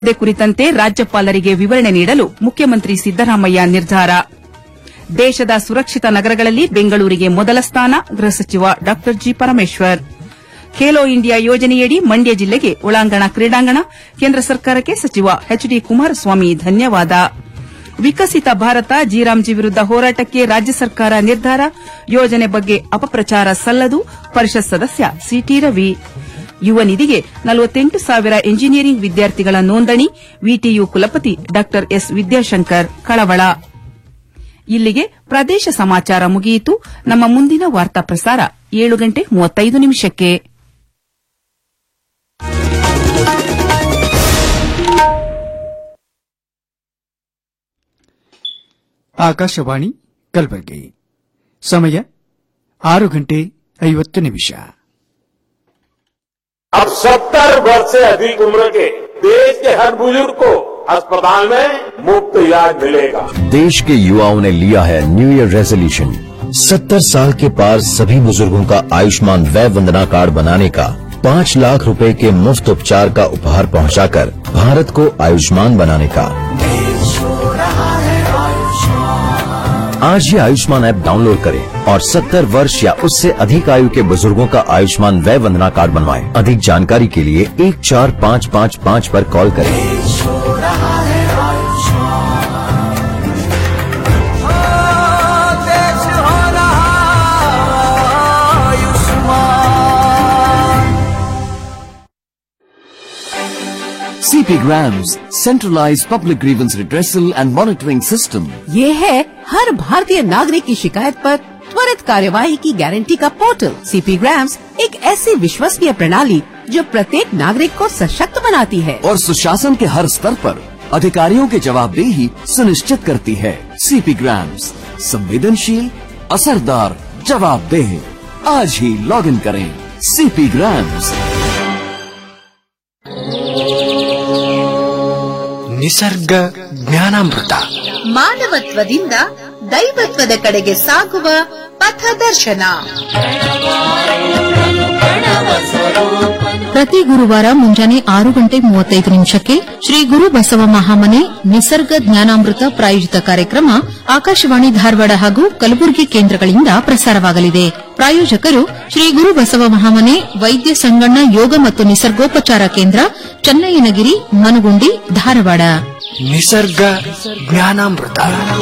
ಕಾಯ್ದೆ ಕುರಿತಂತೆ ರಾಜ್ಯಪಾಲರಿಗೆ ವಿವರಣೆ ನೀಡಲು ಮುಖ್ಯಮಂತ್ರಿ ಸಿದ್ದರಾಮಯ್ಯ ನಿರ್ಧಾರ ದೇಶದ ಸುರಕ್ಷಿತ ನಗರಗಳಲ್ಲಿ ಬೆಂಗಳೂರಿಗೆ ಮೊದಲ ಸ್ಥಾನ ಗೃಹ ಸಚಿವ ಡಾ ಜಿ ಪರಮೇಶ್ವರ್ ಖೇಲೋ ಇಂಡಿಯಾ ಯೋಜನೆಯಡಿ ಮಂಡ್ಯ ಜಿಲ್ಲೆಗೆ ಒಳಾಂಗಣ ಕ್ರೀಡಾಂಗಣ ಕೇಂದ್ರ ಸರ್ಕಾರಕ್ಕೆ ಸಚಿವ ಎಚ್ ಡಿ ಕುಮಾರಸ್ವಾಮಿ ಧನ್ಯವಾದ ವಿಕಸಿತ ಭಾರತ ಜೀರಾಮ್ಜಿ ವಿರುದ್ದ ಹೋರಾಟಕ್ಕೆ ರಾಜ್ಯ ಸರ್ಕಾರ ನಿರ್ಧಾರ ಯೋಜನೆ ಬಗ್ಗೆ ಅಪಪ್ರಚಾರ ಸಲ್ಲದು ಪರಿಷತ್ ಸದಸ್ಯ ಸಿಟಿ ರವಿ ಯುವ ನಿಧಿಗೆ ನಲವತ್ತೆಂಟು ಸಾವಿರ ಎಂಜಿನಿಯರಿಂಗ್ ವಿದ್ಯಾರ್ಥಿಗಳ ನೋಂದಣಿ ವಿಟಿಯು ಕುಲಪತಿ ಡಾ ಎಸ್ ವಿದ್ಯಾಶಂಕರ್ ಕಳವಳ ಇಲ್ಲಿಗೆ ಪ್ರದೇಶ ಸಮಾಚಾರ ಮುಗಿಯಿತು ನಮ್ಮ ಮುಂದಿನ ವಾರ್ತಾ ಪ್ರಸಾರ ಏಳು ಗಂಟೆ ಮೂವತ್ತೈದು ನಿಮಿಷಕ್ಕೆ ಆಕಾಶವಾಣಿ ಕಲಬುರಗಿ ಸಮಯ ಆರು ಗಂಟೆ ಐವತ್ತು ನಿಮಿಷ अब सत्तर वर्ष से अधिक उम्र के देश के हर बुजुर्ग को अस्पताल में मुफ्त इलाज मिलेगा देश के युवाओं ने लिया है न्यू ईयर रेजोल्यूशन सत्तर साल के पार सभी बुजुर्गों का आयुष्मान वय वंदना कार्ड बनाने का पाँच लाख रुपए के मुफ्त उपचार का उपहार पहुंचाकर भारत को आयुष्मान बनाने का आज ही आयुष्मान ऐप डाउनलोड करें और 70 वर्ष या उससे अधिक आयु के बुजुर्गों का आयुष्मान वय वंदना कार्ड बनवाएं। अधिक जानकारी के लिए एक चार पाँच पाँच पाँच पर कॉल करें CP Grams, centralized public grievance redressal and monitoring system. ये है हर भारतीय नागरिक की शिकायत पर त्वरित कार्यवाही की गारंटी का पोर्टल सीपी ग्राम्स एक ऐसी विश्वसनीय प्रणाली जो प्रत्येक नागरिक को सशक्त बनाती है और सुशासन के हर स्तर पर अधिकारियों की जवाबदेही सुनिश्चित करती है CP Grams, संवेदनशील असरदार जवाबदेह आज ही लॉग इन करें CP Grams. ನಿಸರ್ಗ ಜ್ಞಾನಾಮೃತ ಮಾನವತ್ವದಿಂದ ದೈವತ್ವದ ಕಡೆಗೆ ಸಾಗುವ ಪಥದರ್ಶನ ಪ್ರತಿ ಗುರುವಾರ ಮುಂಜಾನೆ ಆರು ಗಂಟೆ ಮೂವತ್ತೈದು ನಿಮಿಷಕ್ಕೆ ಶ್ರೀ ಗುರು ಬಸವ ಮಹಾಮನೆ ನಿಸರ್ಗ ಜ್ಞಾನಾಮೃತ ಪ್ರಾಯೋಜಿತ ಕಾರ್ಯಕ್ರಮ ಆಕಾಶವಾಣಿ ಧಾರವಾಡ ಹಾಗೂ ಕಲಬುರಗಿ ಕೇಂದ್ರಗಳಿಂದ ಪ್ರಸಾರವಾಗಲಿದೆ ಪ್ರಾಯೋಜಕರು ಶ್ರೀ ಗುರು ಬಸವ ಮಹಾಮನೆ ವೈದ್ಯ ಸಂಗಣ್ಣ ಯೋಗ ಮತ್ತು ನಿಸರ್ಗೋಪಚಾರ ಕೇಂದ್ರ ಚನ್ನಯ್ಯನಗಿರಿ ಮನಗುಂಡಿ ಧಾರವಾಡ ನಿಸರ್ಗ ಜ್ಞಾನಾಮೃತ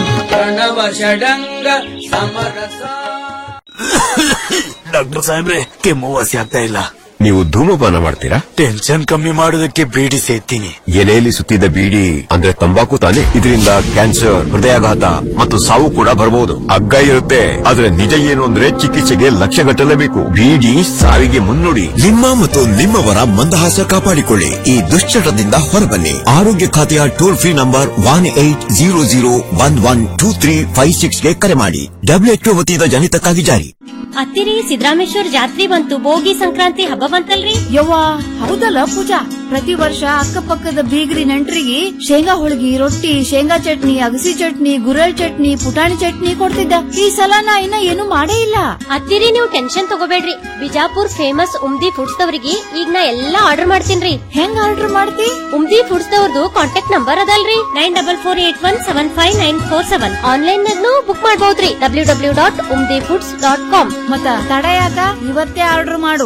ಡಾಕ್ಟರ್ ಸಾಹೇಬ್ರೆ ಕೆಮ್ಮು ವಾಸಿ ಆಗ್ತಾ ಇಲ್ಲ ನೀವು ಧೂಮಪಾನ ಮಾಡ್ತೀರಾ ಟೆನ್ಷನ್ ಕಮ್ಮಿ ಮಾಡೋದಕ್ಕೆ ಬೀಡಿ ಸೇತೀನಿ ಎಲೆಯಲ್ಲಿ ಸುತ್ತಿದ ಬೀಡಿ ಅಂದ್ರೆ ತಂಬಾಕು ತಾನೆ ಇದರಿಂದ ಕ್ಯಾನ್ಸರ್ ಹೃದಯಾಘಾತ ಮತ್ತು ಸಾವು ಕೂಡ ಬರಬಹುದು ಅಗ್ಗ ಇರುತ್ತೆ ಆದ್ರೆ ನಿಜ ಏನು ಅಂದ್ರೆ ಚಿಕಿತ್ಸೆಗೆ ಲಕ್ಷ ಗಟ್ಟಲೇಬೇಕು ಬೀಡಿ ಸಾವಿಗೆ ಮುನ್ನುಡಿ ನಿಮ್ಮ ಮತ್ತು ನಿಮ್ಮವರ ಮಂದಹಾಸ ಕಾಪಾಡಿಕೊಳ್ಳಿ ಈ ದುಶ್ಚಟದಿಂದ ಹೊರಬನ್ನಿ ಆರೋಗ್ಯ ಖಾತೆಯ toll free number one eight zero zero one one two three five six ಗೆ ಕರೆ ಮಾಡಿ ಡಬ್ಲ್ಯೂಎಚ್ಒ ವತಿಯಿಂದ ಜನಿತಕ್ಕಾಗಿ ಜಾರಿ ಅತ್ತಿರಿ ಸಿದ್ದರಾಮೇಶ್ವರ ಜಾತ್ರೆ ಬಂತು ಭೋಗಿ ಸಂಕ್ರಾಂತಿ ಹಬ್ಬ ಬಂತಲ್ರಿ ಯವ್ವಾ ಹೌದಲ್ಲ ಪೂಜಾ ಪ್ರತಿ ವರ್ಷ ಅಕ್ಕಪಕ್ಕದ ಬೀಗರಿ ನೆಂಟ್ರಿಗೆ ಶೇಂಗಾ ಹೋಳ್ಗಿ ರೊಟ್ಟಿ ಶೇಂಗಾ ಚಟ್ನಿ ಅಗಸಿ ಚಟ್ನಿ ಗುರಳ್ ಚಟ್ನಿ ಪುಟಾಣಿ ಚಟ್ನಿ ಕೊಡ್ತಿದ್ದ ಈ ಸಲ ನಾ ಇನ್ನ ಏನು ಮಾಡೇ ಇಲ್ಲ ಅತ್ತಿರಿ ನೀವು ಟೆನ್ಷನ್ ತಗೋಬೇಡ್ರಿ ಬಿಜಾಪುರ್ ಫೇಮಸ್ ಉಮ್ದಿ ಫುಡ್ಸ್ ದವ್ರಿಗೆ ಈಗ ನಾ ಎಲ್ಲಾ ಆರ್ಡರ್ ಮಾಡ್ತೀನ್ರಿ ಹೆಂಗ್ ಆರ್ಡರ್ ಮಾಡ್ತಿ ಉಮ್ದಿ ಫುಡ್ಸ್ ದವ್ರದ್ದು ಕಾಂಟ್ಯಾಕ್ಟ್ ನಂಬರ್ ಅದಲ್ರಿ nine double four eight one seven five nine four seven online ನಾಗ್ನು ಬುಕ್ ಮಾಡಬಹುದ್ರಿ W W dot Umdi foods dot com ಮತ್ತ ತಡ ಯಾಕ ಇವತ್ತೇ ಆರ್ಡರ್ ಮಾಡು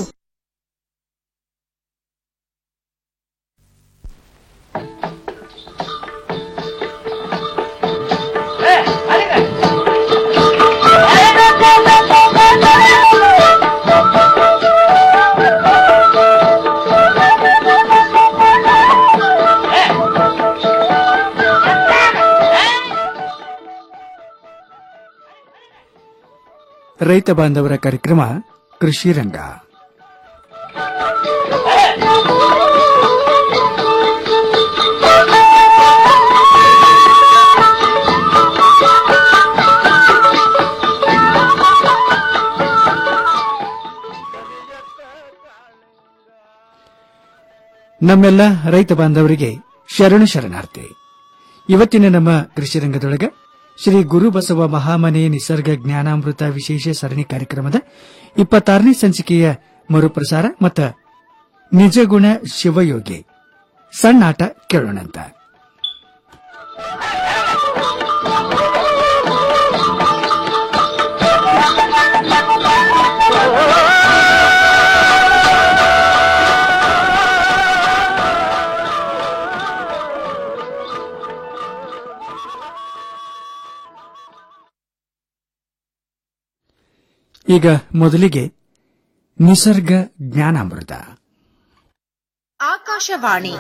ರೈತ ಬಾಂಧವರ ಕಾರ್ಯಕ್ರಮ ಕೃಷಿ ರಂಗ ನಮ್ಮೆಲ್ಲ ರೈತ ಬಾಂಧವರಿಗೆ ಶರಣ ಶರಣಾರ್ಥಿ ಇವತ್ತಿನ ನಮ್ಮ ಕೃಷಿ ರಂಗದೊಳಗೆ ಶ್ರೀ ಗುರು ಬಸವ ಮಹಾಮನೆ ನಿಸರ್ಗ ಜ್ಞಾನಾಮೃತ ವಿಶೇಷ ಸರಣಿ ಕಾರ್ಯಕ್ರಮದ ಇಪ್ಪತ್ತಾರನೇ ಸಂಚಿಕೆಯ ಮರುಪ್ರಸಾರ ಮತ್ತು ನಿಜಗುಣ ಶಿವಯೋಗಿ ಸಣ್ಣ ಆಟ ಕೇಳೋಣಂತ ಈಗ ಮೊದಲಿಗೆ ನಿಸರ್ಗ ಜ್ಞಾನಾಮೃತ ಆಕಾಶವಾಣಿ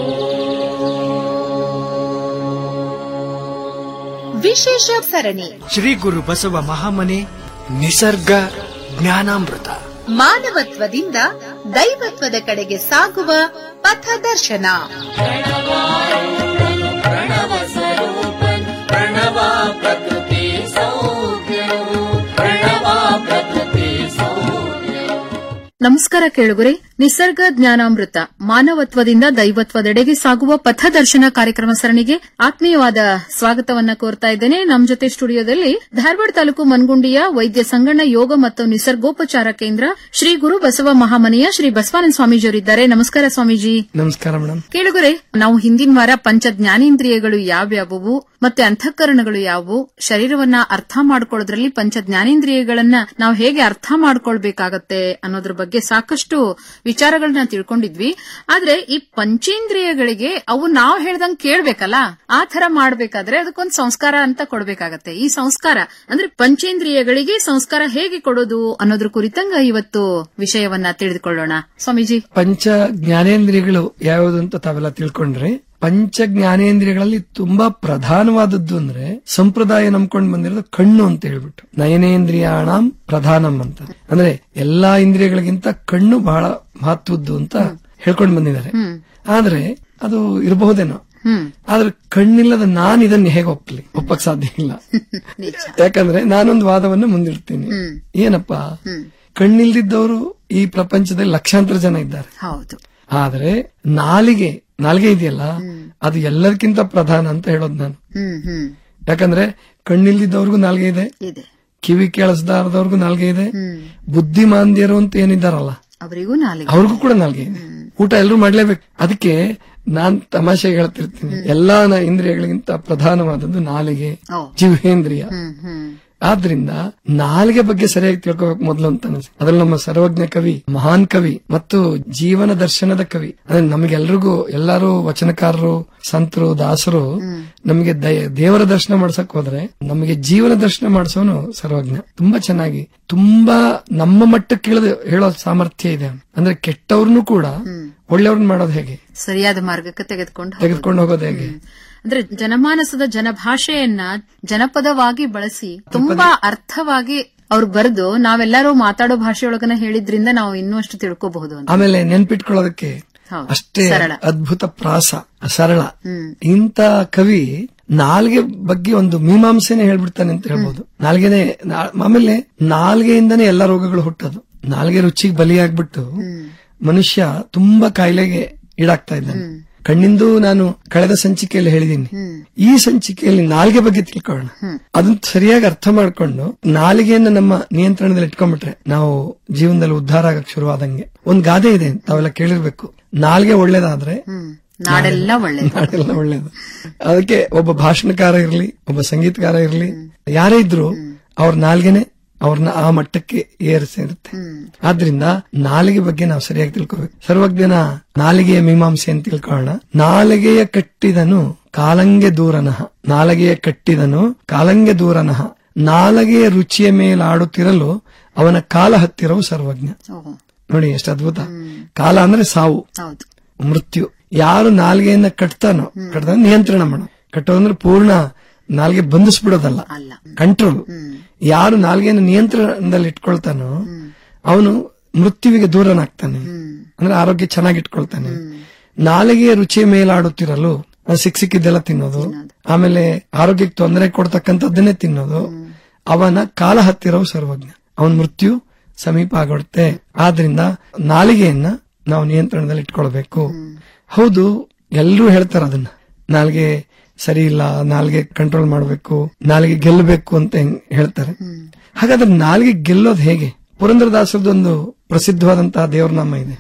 ವಿಶೇಷ ಸರಣಿ ಶ್ರೀ ಗುರು ಬಸವ ಮಹಾಮನೆ ನಿಸರ್ಗ ಜ್ಞಾನಾಮೃತ ಮಾನವತ್ವದಿಂದ ದೈವತ್ವದ ಕಡೆಗೆ ಸಾಗುವ ಪಥದರ್ಶನ ನಮಸ್ಕಾರ ಕೇಳುಗರೆ ನಿಸರ್ಗ ಜ್ಞಾನಾಮೃತ ಮಾನವತ್ವದಿಂದ ದೈವತ್ವದೆಡೆಗೆ ಸಾಗುವ ಪಥದರ್ಶನ ಕಾರ್ಯಕ್ರಮ ಸರಣಿಗೆ ಆತ್ಮೀಯವಾದ ಸ್ವಾಗತವನ್ನ ಕೋರ್ತಾ ಇದ್ದೇನೆ ನಮ್ಮ ಜೊತೆ ಸ್ಟುಡಿಯೋದಲ್ಲಿ ಧಾರವಾಡ ತಾಲೂಕು ಮನ್ಗುಂಡಿಯ ವೈದ್ಯ ಸಂಗಣ್ಣ ಯೋಗ ಮತ್ತು ನಿಸರ್ಗೋಪಚಾರ ಕೇಂದ್ರ ಶ್ರೀ ಗುರು ಬಸವ ಮಹಾಮನೆಯ ಶ್ರೀ ಬಸವಾನಂದ ಸ್ವಾಮೀಜಿಯವರಿದ್ದಾರೆ ನಮಸ್ಕಾರ ಸ್ವಾಮೀಜಿ ನಮಸ್ಕಾರ ಮೇಡಮ್ ಕೇಳುಗರೆ ನಾವು ಹಿಂದಿನ ವಾರ ಪಂಚ ಜ್ಞಾನೇಂದ್ರಿಯಗಳು ಯಾವ್ಯಾವುವು ಮತ್ತೆ ಅಂತಃಕರಣಗಳು ಯಾವುವು ಶರೀರವನ್ನ ಅರ್ಥ ಮಾಡ್ಕೊಳ್ಳೋದ್ರಲ್ಲಿ ಪಂಚ ಜ್ಞಾನೇಂದ್ರಿಯಗಳನ್ನ ನಾವು ಹೇಗೆ ಅರ್ಥ ಮಾಡ್ಕೊಳ್ಬೇಕಾಗತ್ತೆ ಅನ್ನೋದ್ರ ಬಗ್ಗೆ ಸಾಕಷ್ಟು ವಿಚಾರಗಳನ್ನ ತಿಳ್ಕೊಂಡಿದ್ವಿ ಆದ್ರೆ ಈ ಪಂಚೇಂದ್ರಿಯಗಳಿಗೆ ಅವು ನಾವು ಹೇಳ್ದಂಗ್ ಕೇಳ್ಬೇಕಲ್ಲ ಆ ತರ ಮಾಡ್ಬೇಕಾದ್ರೆ ಅದಕ್ಕೊಂದು ಸಂಸ್ಕಾರ ಅಂತ ಕೊಡ್ಬೇಕಾಗತ್ತೆ ಈ ಸಂಸ್ಕಾರ ಅಂದ್ರೆ ಪಂಚೇಂದ್ರಿಯಗಳಿಗೆ ಸಂಸ್ಕಾರ ಹೇಗೆ ಕೊಡೋದು ಅನ್ನೋದ್ರ ಕುರಿತಂಗ ಇವತ್ತು ವಿಷಯವನ್ನ ತಿಳಿದುಕೊಳ್ಳೋಣ ಸ್ವಾಮೀಜಿ ಪಂಚ ಜ್ಞಾನೇಂದ್ರಿಯಗಳು ಯಾವ್ದು ಅಂತ ತಾವೆಲ್ಲ ತಿಳ್ಕೊಂಡ್ರೆ ಪಂಚ ಜ್ಞಾನೇಂದ್ರಿಯಗಳಲ್ಲಿ ತುಂಬಾ ಪ್ರಧಾನವಾದದ್ದು ಅಂದ್ರೆ ಸಂಪ್ರದಾಯ ನಂಬ್ಕೊಂಡು ಬಂದಿರೋದು ಕಣ್ಣು ಅಂತ ಹೇಳ್ಬಿಟ್ಟು ನಯನೇಂದ್ರಿಯಾಣಂ ಪ್ರಧಾನಂ ಅಂತ ಅಂದ್ರೆ ಎಲ್ಲಾ ಇಂದ್ರಿಯಗಳಿಗಿಂತ ಕಣ್ಣು ಬಹಳ ಮಹತ್ವದ್ದು ಅಂತ ಹೇಳ್ಕೊಂಡು ಬಂದಿದ್ದಾರೆ ಆದ್ರೆ ಅದು ಇರಬಹುದೇನೋ ಆದ್ರೆ ಕಣ್ಣಿಲ್ಲದ ನಾನು ಇದನ್ನ ಹೇಗೆ ಒಪ್ಪಲಿ ಒಪ್ಪಕ್ ಸಾಧ್ಯ ಇಲ್ಲ ಯಾಕಂದ್ರೆ ನಾನೊಂದು ವಾದವನ್ನು ಮುಂದಿಡ್ತೀನಿ ಏನಪ್ಪಾ ಕಣ್ಣಿಲ್ದಿದ್ದವರು ಈ ಪ್ರಪಂಚದಲ್ಲಿ ಲಕ್ಷಾಂತರ ಜನ ಇದ್ದಾರೆ ಹೌದು ಆದ್ರೆ ನಾಲಿಗೆ ನಾಲಿಗೆ ಇದೆಯಲ್ಲ ಅದು ಎಲ್ಲದಕ್ಕಿಂತ ಪ್ರಧಾನ ಅಂತ ಹೇಳೋದು ನಾನು ಹ್ಮ್ ಹ್ಮ್ ಯಾಕಂದ್ರೆ ಕಣ್ಣಿಲ್ದಿದ್ದವ್ರಿಗೂ ನಾಲ್ಗೆ ಇದೆ ಇದೆ ಕಿವಿ ಕೇಳಿಸದಾರದವ್ರಿಗೂ ನಾಲ್ಗೆ ಇದೆ ಬುದ್ಧಿಮಾಂದ್ಯರು ಅಂತ ಏನಿದ್ದಾರಲ್ಲ ಅವರಿಗೂ ನಾಲಿಗೆ ಅವ್ರಿಗೂ ಕೂಡ ನಾಲ್ಗೆ ಇದೆ ಊಟ ಎಲ್ಲರೂ ಮಾಡ್ಲೇಬೇಕು ಅದಕ್ಕೆ ನಾನ್ ತಮಾಷೆಗೆ ಹೇಳ್ತಿರ್ತೀನಿ ಎಲ್ಲಾ ನ- ಇಂದ್ರಿಯಗಳಿಗಿಂತ ಪ್ರಧಾನವಾದದ್ದು ನಾಲಿಗೆ ಓ. ಜಿಹ್ವೇಂದ್ರಿಯ ಹ್ಮ್ ಹ್ಮ್ ಆದ್ರಿಂದ ನಾಲಿಗೆ ಬಗ್ಗೆ ಸರಿಯಾಗಿ ತಿಳ್ಕೋಬೇಕು ಮೊದಲು ಅಂತ ಅನಿಸುತ್ತೆ ಅದ್ರಲ್ಲಿ ನಮ್ಮ ಸರ್ವಜ್ಞ ಕವಿ ಮಹಾನ್ ಕವಿ ಮತ್ತು ಜೀವನ ದರ್ಶನದ ಕವಿ ಅಂದ್ರೆ ನಮಗೆಲ್ರಿಗೂ ಎಲ್ಲರೂ ವಚನಕಾರರು ಸಂತರು ದಾಸರು ನಮಗೆ ದಯ- ದೇವರ ದರ್ಶನ ಮಾಡ್ಸಕ್ ಹೋದ್ರೆ ನಮಗೆ ಜೀವನ ದರ್ಶನ ಮಾಡಿಸೋನು ಸರ್ವಜ್ಞ ತುಂಬಾ ಚೆನ್ನಾಗಿ ತುಂಬಾ ನಮ್ಮ ಮಟ್ಟಕ್ಕೆ ಇಳಿದು ಹೇಳೋ ಸಾಮರ್ಥ್ಯ ಇದೆ ಅಂದ್ರೆ ಕೆಟ್ಟವ್ರನ್ನು ಕೂಡ ಒಳ್ಳೆಯವ್ರನ್ನ ಮಾಡೋದು ಹೇಗೆ ಸರಿಯಾದ ಮಾರ್ಗಕ್ಕೆ ತೆಗೆದುಕೊಂಡು ಹೋಗೋದು. ತೆಗೆದುಕೊಂಡು ಹೋಗೋದು ಹೇಗೆ ಅಂದ್ರೆ ಜನಮಾನಸದ ಜನಭಾಷೆಯನ್ನ ಜನಪದವಾಗಿ ಬಳಸಿ ತುಂಬಾ ಅರ್ಥವಾಗಿ ಅವ್ರು ಬರೆದು ನಾವೆಲ್ಲರೂ ಮಾತಾಡೋ ಭಾಷೆಯೊಳಗನ ಹೇಳಿದ್ರಿಂದ ನಾವು ಇನ್ನೂ ಅಷ್ಟು ತಿಳ್ಕೋಬಹುದು ಅಂತ ಆಮೇಲೆ ನೆನ್ಪಿಟ್ಕೊಳ್ಳೋದಕ್ಕೆ ಹೌದು. ಅಷ್ಟೇ ಸರಳ. ಅದ್ಭುತ ಪ್ರಾಸ ಸರಳ ಹ್ಮ್. ಇಂತ ಕವಿ ನಾಲ್ಗೆ ಬಗ್ಗೆ ಒಂದು ಮೀಮಾಂಸೆನೆ ಹೇಳ್ಬಿಡ್ತಾನೆ ಅಂತ ಹೇಳ್ಬೋದು ನಾಲ್ಗೆನೆ ನಾ- ಆಮೇಲೆ ನಾಲ್ಗೆಯಿಂದನೇ ಎಲ್ಲ ರೋಗಗಳು ಹುಟ್ಟೋದು ನಾಲ್ಗೆ ರುಚಿಗೆ ಬಲಿಯಾಗ್ಬಿಟ್ಟು ಮನುಷ್ಯ ತುಂಬಾ ಕಾಯಿಲೆಗೆ ಈಡಾಗ್ತಾ ಇದ್ದಾನೆ ಕಣ್ಣಿಂದು ನಾನು ಕಳೆದ ಸಂಚಿಕೆಯಲ್ಲಿ ಹೇಳಿದ್ದೀನಿ ಈ ಸಂಚಿಕೆಯಲ್ಲಿ ನಾಲ್ಗೆ ಬಗ್ಗೆ ತಿಳ್ಕೊಳ್ಳೋಣ ಅದನ್ನ ಸರಿಯಾಗಿ ಅರ್ಥ ಮಾಡ್ಕೊಂಡು ನಾಲಿಗೆಯನ್ನ ನಮ್ಮ ನಿಯಂತ್ರಣದಲ್ಲಿ ಇಟ್ಕೊಂಡ್ಬಿಟ್ರೆ ನಾವು ಜೀವನದಲ್ಲಿ ಉದ್ಧಾರ ಆಗಕ್ ಶುರುವಾದಂಗೆ ಒಂದ್ ಗಾದೆ ಇದೆ ತಾವೆಲ್ಲ ಕೇಳಿರ್ಬೇಕು ನಾಲ್ಗೆ ಒಳ್ಳೇದಾದ್ರೆ ನಾಡೆಲ್ಲ ಒಳ್ಳೆ ನಾಡೆಲ್ಲ ಒಳ್ಳೇದು ಅದಕ್ಕೆ ಒಬ್ಬ ಭಾಷಣಕಾರ ಇರ್ಲಿ ಒಬ್ಬ ಸಂಗೀತಗಾರ ಇರ್ಲಿ ಯಾರೇ ಇದ್ರು ಅವ್ರ ನಾಲ್ಗೆನೆ ಅವ್ರನ್ನ ಆ ಮಟ್ಟಕ್ಕೆ ಏರಿಸಿರುತ್ತೆ ಆದ್ರಿಂದ ನಾಲಿಗೆ ಬಗ್ಗೆ ನಾವು ಸರಿಯಾಗಿ ತಿಳ್ಕೋಬೇಕು ಸರ್ವಜ್ಞನ ನಾಲಿಗೆಯ ಮೀಮಾಂಸೆ ಅಂತ ತಿಳ್ಕೊಳ್ಳೋಣ ನಾಲಿಗೆಯ ಕಟ್ಟಿದನು ಕಾಲಂಗೆ ದೂರನಃ ನಾಲಿಗೆಯ ಕಟ್ಟಿದನು ಕಾಲಂಗೆ ದೂರನಃ ನಾಲಿಗೆಯ ರುಚಿಯ ಮೇಲಾಡುತ್ತಿರಲು ಅವನ ಕಾಲ ಹತ್ತಿರವು ಸರ್ವಜ್ಞ ಓಹೋ. ನೋಡಿ ಎಷ್ಟು ಅದ್ಭುತ ಕಾಲ ಅಂದ್ರೆ ಸಾವು ಹೌದು ಮೃತ್ಯು ಯಾರು ನಾಲ್ಗೆಯನ್ನ ಕಟ್ತಾನೋ ಕಟ್ತಾನ ನಿಯಂತ್ರಣ ಮಾಡೋ ಕಟ್ಟೋದಂದ್ರೆ ಪೂರ್ಣ ನಾಲ್ಗೆ ಬಂಧಿಸ್ಬಿಡೋದಲ್ಲ ಕಂಟ್ರೋಲ್ ಯಾರು ನಾಲ್ಗೆಯನ್ನು ನಿಯಂತ್ರಣದಲ್ಲಿ ಇಟ್ಕೊಳ್ತಾನೋ ಅವನು ಮೃತ್ಯುವಿಗೆ ದೂರನಾಗ್ತಾನೆ ಅಂದ್ರೆ ಆರೋಗ್ಯ ಚೆನ್ನಾಗಿ ಇಟ್ಕೊಳ್ತಾನೆ ನಾಲಿಗೆಯ ರುಚಿಯ ಮೇಲಾಡುತ್ತಿರಲು ಅದು ಸಿಕ್ ಸಿಕ್ಕಿದ್ದೆಲ್ಲ ತಿನ್ನೋದು ಆಮೇಲೆ ಆರೋಗ್ಯಕ್ಕೆ ತೊಂದರೆ ಕೊಡ್ತಕ್ಕಂಥದ್ದನ್ನೇ ತಿನ್ನೋದು ಅವನ ಕಾಲ ಹತ್ತಿರವು ಸರ್ವಜ್ಞ ಅವನ ಮೃತ್ಯು ಸಮೀಪ ಆಗುತ್ತೆ ಆದ್ರಿಂದ ನಾಲಿಗೆಯನ್ನ ನಾವು ನಿಯಂತ್ರಣದಲ್ಲಿ ಇಟ್ಕೊಳ್ಬೇಕು ಹೌದು ಎಲ್ಲರೂ ಹೇಳ್ತಾರ ಅದನ್ನ ನಾಲ್ಗೆ ಸರಿ ಇಲ್ಲ ನಾಲ್ಗೆ ಕಂಟ್ರೋಲ್ ಮಾಡಬೇಕು ನಾಲ್ಗೆ ಗೆಲ್ಲಬೇಕು ಅಂತ ಹೆಂಗ್ ಹೇಳ್ತಾರೆ ಹಾಗಾದ್ರೆ ನಾಲ್ಗೆ ಗೆಲ್ಲೋದು ಹೇಗೆ ಪುರಂದರದಾಸರದೊಂದು ಪ್ರಸಿದ್ಧವಾದಂತಹ ದೇವರ ನಾಮ ಇದೆ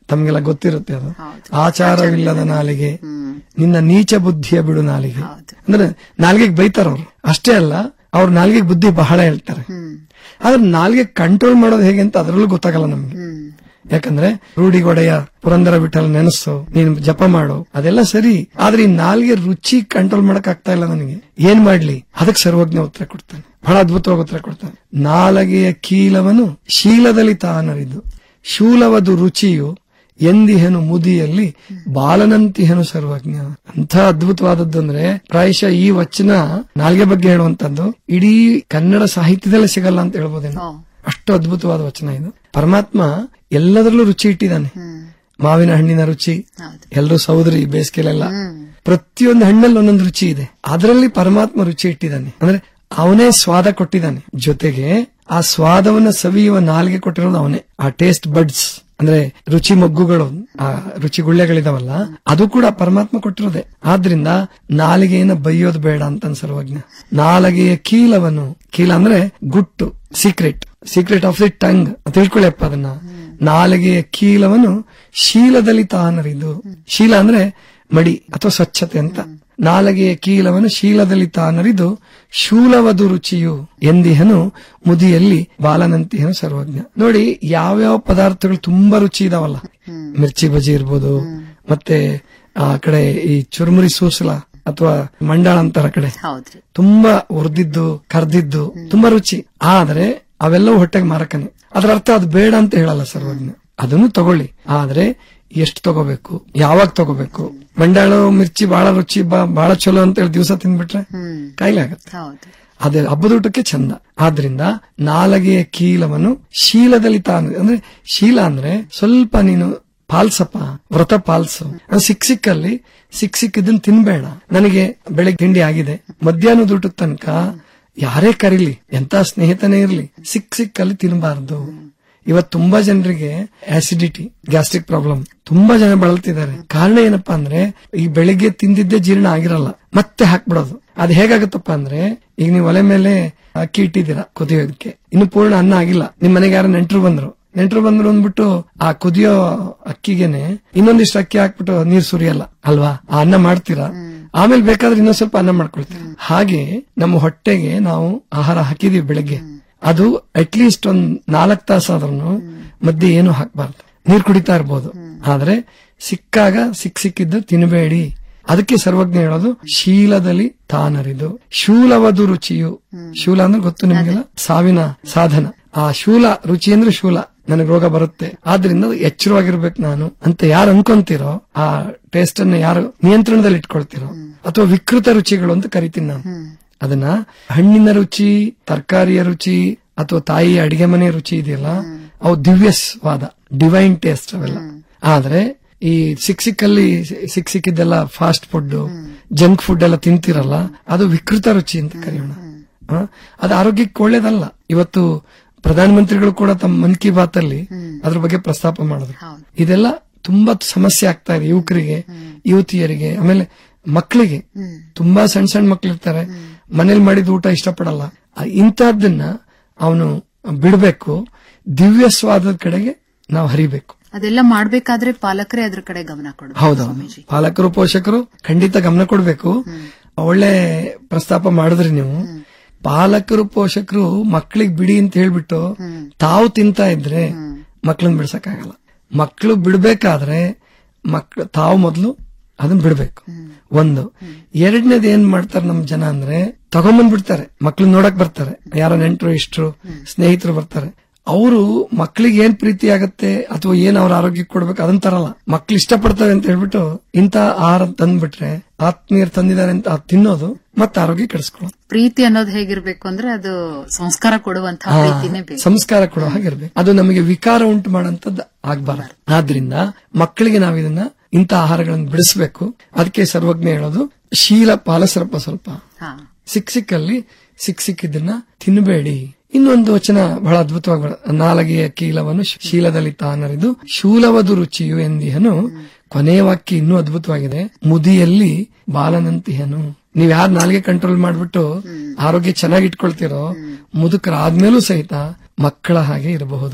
ತಮ್ಗೆಲ್ಲ ಗೊತ್ತಿರುತ್ತೆ ಅದು ಆಚಾರವಿಲ್ಲದ ನಾಲಿಗೆ ನಿನ್ನ ನೀಚ ಬುದ್ಧಿಯ ಬಿಡು ನಾಲಿಗೆ ಅಂದ್ರೆ ನಾಲಿಗೆಗೆ ಬೈತಾರ ಅವ್ರು ಅಷ್ಟೇ ಅಲ್ಲ ಅವ್ರ ನಾಲಿಗೆಗೆ ಬುದ್ಧಿ ಬಹಳ ಹೇಳ್ತಾರೆ ಆದ್ರೆ ನಾಲಿಗೆ ಕಂಟ್ರೋಲ್ ಮಾಡೋದು ಹೇಗೆ ಅಂತ ಅದರಲ್ಲೂ ಗೊತ್ತಾಗಲ್ಲ ನಮ್ಗೆ ಯಾಕಂದ್ರೆ ರೂಢಿಗೊಡೆಯ ಪುರಂದರ ವಿಠಲ್ ನೆನಸು ನೀನ್ ಜಪ ಮಾಡು ಅದೆಲ್ಲ ಸರಿ ಆದ್ರೆ ಈ ನಾಲ್ಗೆ ರುಚಿ ಕಂಟ್ರೋಲ್ ಮಾಡಕ್ ಆಗ್ತಾ ಇಲ್ಲ ನನಗೆ ಏನ್ ಮಾಡ್ಲಿ ಅದಕ್ಕೆ ಸರ್ವಜ್ಞ ಉತ್ತರ ಕೊಡ್ತಾನೆ ಬಹಳ ಅದ್ಭುತವಾಗಿ ಉತ್ತರ ಕೊಡ್ತಾನೆ ನಾಲಗೆಯ ಕೀಲವನು ಶೀಲದಲ್ಲಿ ತಾನರಿದು ಶೂಲವದು ರುಚಿಯು ಎಂದಿಹೆನು ಮುದಿಯಲ್ಲಿ ಬಾಲನಂತಿಹೆನು ಸರ್ವಜ್ಞ ಅಂತ ಅದ್ಭುತವಾದದ್ದು ಅಂದ್ರೆ ಪ್ರಾಯಶಃ ಈ ವಚನ ನಾಲ್ಗೆ ಬಗ್ಗೆ ಹೇಳುವಂತದ್ದು ಇಡೀ ಕನ್ನಡ ಸಾಹಿತ್ಯದಲ್ಲೇ ಸಿಗಲ್ಲ ಅಂತ ಹೇಳ್ಬೋದೇನೋ ಅಷ್ಟು ಅದ್ಭುತವಾದ ವಚನ ಇದು ಪರಮಾತ್ಮ ಎಲ್ಲದರಲ್ಲೂ ರುಚಿ ಇಟ್ಟಿದ್ದಾನೆ ಮಾವಿನ ಹಣ್ಣಿನ ರುಚಿ ಎಲ್ಲರೂ ಸೌದರಿ ಬೇಸಿಗೆಲೆಲ್ಲ ಪ್ರತಿಯೊಂದು ಹಣ್ಣಲ್ಲಿ ಒಂದೊಂದು ರುಚಿ ಇದೆ ಅದರಲ್ಲಿ ಪರಮಾತ್ಮ ರುಚಿ ಇಟ್ಟಿದ್ದಾನೆ ಅಂದ್ರೆ ಅವನೇ ಸ್ವಾದ ಕೊಟ್ಟಿದ್ದಾನೆ ಜೊತೆಗೆ ಆ ಸ್ವಾದವನ್ನ ಸವಿಯುವ ನಾಲ್ಗೆ ಕೊಟ್ಟಿರೋದು ಅವನೇ ಆ ಟೇಸ್ಟ್ ಬಡ್ಸ್ ಅಂದ್ರೆ ರುಚಿ ಮೊಗ್ಗುಗಳು ಆ ರುಚಿ ಗುಳ್ಳೆಗಳಿದಾವಲ್ಲ ಅದು ಕೂಡ ಪರಮಾತ್ಮ ಕೊಟ್ಟಿರೋದೆ ಆದ್ರಿಂದ ನಾಲಿಗೆಯನ್ನ ಬೈಯೋದು ಬೇಡ ಅಂತ ಸರ್ವಜ್ಞ ನಾಲಿಗೆಯ ಕೀಲವನ್ನು ಕೀಲ ಅಂದ್ರೆ ಗುಟ್ಟು secret secret of the tongue ತಿಳ್ಕೊಳ್ಳಿಯಪ್ಪ ಅದನ್ನ ನಾಲಿಗೆಯ ಕೀಲವನ್ನು ಶೀಲದಲ್ಲಿ ತಾನರಿದು ಶೀಲ ಅಂದ್ರೆ ಮಡಿ ಅಥವಾ ಸ್ವಚ್ಛತೆ ಅಂತ ನಾಲಗೆಯ ಕೀಲವನ್ನು ಶೀಲದಲ್ಲಿ ತಾನರಿದು ಶೂಲವದು ರುಚಿಯು ಎಂದಿಹನು ಮುದಿಯಲ್ಲಿ ಬಾಲನಂತಿಹನು ಸರ್ವಜ್ಞ ನೋಡಿ ಯಾವ್ಯಾವ ಪದಾರ್ಥಗಳು ತುಂಬಾ ರುಚಿ ಇದಾವಲ್ಲ ಮಿರ್ಚಿ ಬಜಿ ಇರ್ಬೋದು ಮತ್ತೆ ಆ ಕಡೆ ಈ ಚುರುಮುರಿ ಸೂಸಲ ಅಥವಾ ಮಂಡಾಳ ಅಂತಾರ ಕಡೆ ಹೌದ್ರಿ ತುಂಬಾ ಹುರಿದಿದ್ದು ಕರ್ದಿದ್ದು ತುಂಬಾ ರುಚಿ ಆದ್ರೆ ಅವೆಲ್ಲವೂ ಹೊಟ್ಟೆಗೆ ಮಾರಕನೆ ಅದರ ಅರ್ಥ ಅದು ಬೇಡ ಅಂತ ಹೇಳಲ್ಲ ಸರ್ವಜ್ಞ ಅದನ್ನು ತಗೊಳ್ಳಿ ಆದ್ರೆ ಎಷ್ಟು ತಗೋಬೇಕು ಯಾವಾಗ ತಗೋಬೇಕು ಮಂಡಾಳು ಮಿರ್ಚಿ ಬಹಳ ರುಚಿ ಬಾ- ಬಹಳ ಚಲೋ ಅಂತ ಹೇಳಿ ದಿವಸ ತಿಂದ್ಬಿಟ್ರೆ ಕಾಯಿಲೆ ಆಗತ್ತೆ ಹೌದು ಅದೇ ಹಬ್ಬದೂಟಕ್ಕೆ ಚಂದ ಆದ್ರಿಂದ ನಾಲಗೆಯ ಕೀಲವನ್ನು ಶೀಲದಲ್ಲಿ ತಾನು ಅಂದ್ರೆ ಶೀಲ ಅಂದ್ರೆ ಸ್ವಲ್ಪ ನೀನು ಪಾಲ್ಸಪ್ಪ ವ್ರತ ಪಾಲ್ಸು ಅದು ಸಿಕ್ ಸಿಕ್ಕಲ್ಲಿ ಸಿಕ್ ಸಿಕ್ಕಿದ್ದನ್ ತಿನ್ಬೇಡ ನನಗೆ ಬೆಳಿಗ್ಗೆ ತಿಂಡಿ ಆಗಿದೆ ಮಧ್ಯಾಹ್ನದ ಊಟದ ತನಕ ಯಾರೇ ಕರೀಲಿ ಎಂತ ಸ್ನೇಹಿತನೇ ಇರ್ಲಿ ಸಿಕ್ ಸಿಕ್ಕಲ್ಲಿ ತಿನ್ನಬಾರ್ದು ಇವತ್ ತುಂಬಾ ಜನರಿಗೆ ಆಸಿಡಿಟಿ ಗ್ಯಾಸ್ಟ್ರಿಕ್ ಪ್ರಾಬ್ಲಮ್ ತುಂಬಾ ಜನ ಬಳಲ್ತಿದ್ದಾರೆ ಕಾರಣ ಏನಪ್ಪಾ ಅಂದ್ರೆ ಈ ಬೆಳಿಗ್ಗೆ ತಿಂದಿದ್ದೇ ಜೀರ್ಣ ಆಗಿರಲ್ಲ ಮತ್ತೆ ಹಾಕ್ಬಿಡೋದು ಅದ್ ಹೇಗಾಗತ್ತಪ್ಪ ಅಂದ್ರೆ ಈಗ ನೀವು ಒಲೆ ಮೇಲೆ ಅಕ್ಕಿ ಇಟ್ಟಿದ್ದೀರಾ ಕುದಿಯೋದಕ್ಕೆ ಇನ್ನು ಪೂರ್ಣ ಅನ್ನ ಆಗಿಲ್ಲ ನಿಮ್ ಮನೆಗೆ ಯಾರು ನೆಂಟರು ಬಂದ್ರು ನೆಂಟರು ಬಂದ್ರು ಅಂದ್ಬಿಟ್ಟು ಆ ಕುದಿಯೋ ಅಕ್ಕಿಗೆನೆ ಇನ್ನೊಂದಿಷ್ಟು ಅಕ್ಕಿ ಹಾಕ್ಬಿಟ್ಟು ನೀರ್ ಸುರಿಯಲ್ಲ ಅಲ್ವಾ ಆ ಅನ್ನ ಮಾಡ್ತೀರಾ ಆಮೇಲೆ ಬೇಕಾದ್ರೆ ಇನ್ನೊಂದ್ ಸ್ವಲ್ಪ ಅನ್ನ ಮಾಡ್ಕೊಳ್ತೀರಾ ಹಾಗೆ ನಮ್ಮ ಹೊಟ್ಟೆಗೆ ನಾವು ಆಹಾರ ಹಾಕಿದೀವಿ ಬೆಳಗ್ಗೆ ಅದು ಅಟ್ಲೀಸ್ಟ್ ಒಂದ್ ನಾಲ್ಕ್ ತಾಸಾದ್ರೂ ಮಧ್ಯೆ ಏನು ಹಾಕ್ಬಾರ್ದು ನೀರ್ ಕುಡಿತಾ ಇರ್ಬೋದು ಆದ್ರೆ ಸಿಕ್ಕಾಗ ಸಿಕ್ ಸಿಕ್ಕಿದ್ದು ತಿನ್ನಬೇಡಿ ಅದಕ್ಕೆ ಸರ್ವಜ್ಞ ಹೇಳೋದು ಶೀಲದಲ್ಲಿ ತಾನರಿದು ಶೂಲವದು ರುಚಿಯು ಶೂಲ ಅಂದ್ರೆ ಗೊತ್ತು ನಿಮ್ಗೆಲ್ಲ ಸಾವಿನ ಸಾಧನ ಆ ಶೂಲ ರುಚಿ ಅಂದ್ರೆ ಶೂಲ ನನಗೆ ರೋಗ ಬರುತ್ತೆ ಆದ್ರಿಂದ ಎಚ್ಚರವಾಗಿರ್ಬೇಕು ನಾನು ಅಂತ ಯಾರು ಅನ್ಕೊಂತೀರೋ ಆ ಟೇಸ್ಟ್ ಅನ್ನ ಯಾರು ನಿಯಂತ್ರಣದಲ್ಲಿ ಇಟ್ಕೊಳ್ತೀರೋ ಅಥವಾ ವಿಕೃತ ರುಚಿಗಳು ಅಂತ ಕರಿತೀನಿ ನಾನು ಅದನ್ನ ಹಣ್ಣಿನ ರುಚಿ ತರಕಾರಿಯ ರುಚಿ ಅಥವಾ ತಾಯಿಯ ಅಡಿಗೆ ಮನೆ ರುಚಿ ಇದೆಯಲ್ಲ ಅವು ದಿವ್ಯಸ್ವಾದ ಡಿವೈನ್ ಟೇಸ್ಟ್ ಅವೆಲ್ಲ ಆದ್ರೆ ಈ ಸಿಕ್ ಸಿಕ್ಕಲ್ಲಿ ಸಿಕ್ ಸಿಕ್ಕಿದ್ದೆಲ್ಲ ಫಾಸ್ಟ್ ಫುಡ್ ಜಂಕ್ ಫುಡ್ ಎಲ್ಲ ತಿಂತಿರಲ್ಲ ಅದು ವಿಕೃತ ರುಚಿ ಅಂತ ಕರೆಯೋಣ ಆ, ಅದು ಆರೋಗ್ಯಕ್ಕೆ ಒಳ್ಳೇದಲ್ಲ ಇವತ್ತು ಪ್ರಧಾನಮಂತ್ರಿಗಳು ಕೂಡ ತಮ್ಮ ಮನ್ ಕಿ ಬಾತ್ ಅಲ್ಲಿ ಅದ್ರ ಬಗ್ಗೆ ಪ್ರಸ್ತಾಪ ಮಾಡಿದ್ರು ಇದೆಲ್ಲ ತುಂಬಾ ಸಮಸ್ಯೆ ಆಗ್ತಾ ಇದೆ ಯುವಕರಿಗೆ ಯುವತಿಯರಿಗೆ ಆಮೇಲೆ ಮಕ್ಕಳಿಗೆ ತುಂಬಾ ಸಣ್ಣ ಸಣ್ಣ ಮಕ್ಳು ಇರ್ತಾರೆ ಮನೇಲಿ ಮಾಡಿದ ಊಟ ಇಷ್ಟಪಡಲ್ಲ ಆ, ಇಂತಹದ್ದನ್ನ ಅವನು ಬಿಡಬೇಕು ದಿವ್ಯ ಸ್ವಾದದ ಕಡೆಗೆ ನಾವು ಹರಿಬೇಕು ಅದೆಲ್ಲ ಮಾಡ್ಬೇಕಾದ್ರೆ ಪಾಲಕರೇ ಅದ್ರ ಕಡೆ ಗಮನ ಕೊಡಬೇಕು ಹೌದೌದು ಪಾಲಕರು ಪೋಷಕರು ಖಂಡಿತ ಗಮನ ಕೊಡ್ಬೇಕು ಒಳ್ಳೆ ಪ್ರಸ್ತಾಪ ಮಾಡಿದ್ರಿ ನೀವು ಪಾಲಕರು ಪೋಷಕರು ಮಕ್ಕಳಿಗೆ ಬಿಡಿ ಅಂತ ಹೇಳ್ಬಿಟ್ಟು ತಾವು ತಿಂತಾ ಇದ್ರೆ ಮಕ್ಕಳನ್ನ ಬಿಡ್ಸಕ್ಕಾಗಲ್ಲ ಮಕ್ಕಳು ಬಿಡ್ಬೇಕಾದ್ರೆ ಮಕ್ಳು ತಾವು ಮೊದಲು ಅದನ್ನ ಬಿಡ್ಬೇಕು ಒಂದು ಎರಡನೇದು ಏನ್ ಮಾಡ್ತಾರೆ ನಮ್ ಜನ ಅಂದ್ರೆ ತಗೊಂಬಂದ್ ಬಿಡ್ತಾರೆ ಮಕ್ಳು ನೋಡಕ್ ಬರ್ತಾರೆ ಯಾರೋ ನೆಂಟರು ಇಷ್ಟರು ಸ್ನೇಹಿತರು ಬರ್ತಾರೆ ಅವರು ಮಕ್ಕಳಿಗೆ ಏನ್ ಪ್ರೀತಿ ಆಗತ್ತೆ ಅಥವಾ ಏನ್ ಅವ್ರ ಆರೋಗ್ಯಕ್ಕೆ ಕೊಡ್ಬೇಕು ಅದನ್ನ ತರಲ್ಲ ಮಕ್ಳು ಇಷ್ಟಪಡ್ತವೆ ಅಂತ ಹೇಳ್ಬಿಟ್ಟು ಇಂತ ಆಹಾರ ತಂದ್ಬಿಟ್ರೆ ಆತ್ಮೀಯರು ತಂದಿದ್ದಾರೆ ಅಂತ ಅದ್ ತಿನ್ನೋದು ಮತ್ತೆ ಆರೋಗ್ಯ ಕೆಡಿಸ್ಕೊಳ್ಳೋದು ಪ್ರೀತಿ ಅನ್ನೋದು ಹೇಗಿರ್ಬೇಕು ಅಂದ್ರೆ ಅದು ಸಂಸ್ಕಾರ ಕೊಡುವಂತಹ ಆ, ಪ್ರೀತಿನೇ ಬೇಕು ಸಂಸ್ಕಾರ ಕೊಡೋ ಹಾಗಿರ್ಬೇಕು ಅದು ನಮಗೆ ವಿಕಾರ ಉಂಟು ಮಾಡಂತದ್ದು ಆಗ್ಬಾರ್ದು ಆದ್ರಿಂದ ಮಕ್ಕಳಿಗೆ ನಾವು ಇದನ್ನ ಇಂಥ ಆಹಾರಗಳನ್ನು ಬಿಡಿಸಬೇಕು ಅದಕ್ಕೆ ಸರ್ವಜ್ಞ ಹೇಳೋದು ಶೀಲ ಪಾಲಸರಪ್ಪ ಸ್ವಲ್ಪ ಹಾ ಸಿಕ್ ಸಿಕ್ಕಲ್ಲಿ ಸಿಕ್ ಸಿಕ್ಕಿದ್ದನ್ನ ತಿನ್ನಬೇಡಿ ಇನ್ನೊಂದು ವಚನ ಬಹಳ ಅದ್ಭುತವಾಗಿ ಬರ- ನಾಲಗೆಯ ಕೀಲವನ್ನು ಶೀಲದಲ್ಲಿ ತಾನರಿದು ಶೂಲವದು ರುಚಿಯು ಎಂದಿಹನು ಕೊನೆಯ ವಾಕ್ಯ ಇನ್ನೂ ಅದ್ಭುತವಾಗಿದೆ ಮುದಿಯಲ್ಲಿ ಬಾಲನಂತಿಹನು ನೀವ್ ಯಾರು ನಾಲ್ಗೆ ಕಂಟ್ರೋಲ್ ಮಾಡ್ಬಿಟ್ಟು ಆರೋಗ್ಯ ಚೆನ್ನಾಗಿ ಇಟ್ಕೊಳ್ತಿರೋ ಮುದುಕರಾದ್ಮೇಲೂ ಸಹಿತ ಮಕ್ಕಳ ಹಾಗೆ ಇರಬಹುದು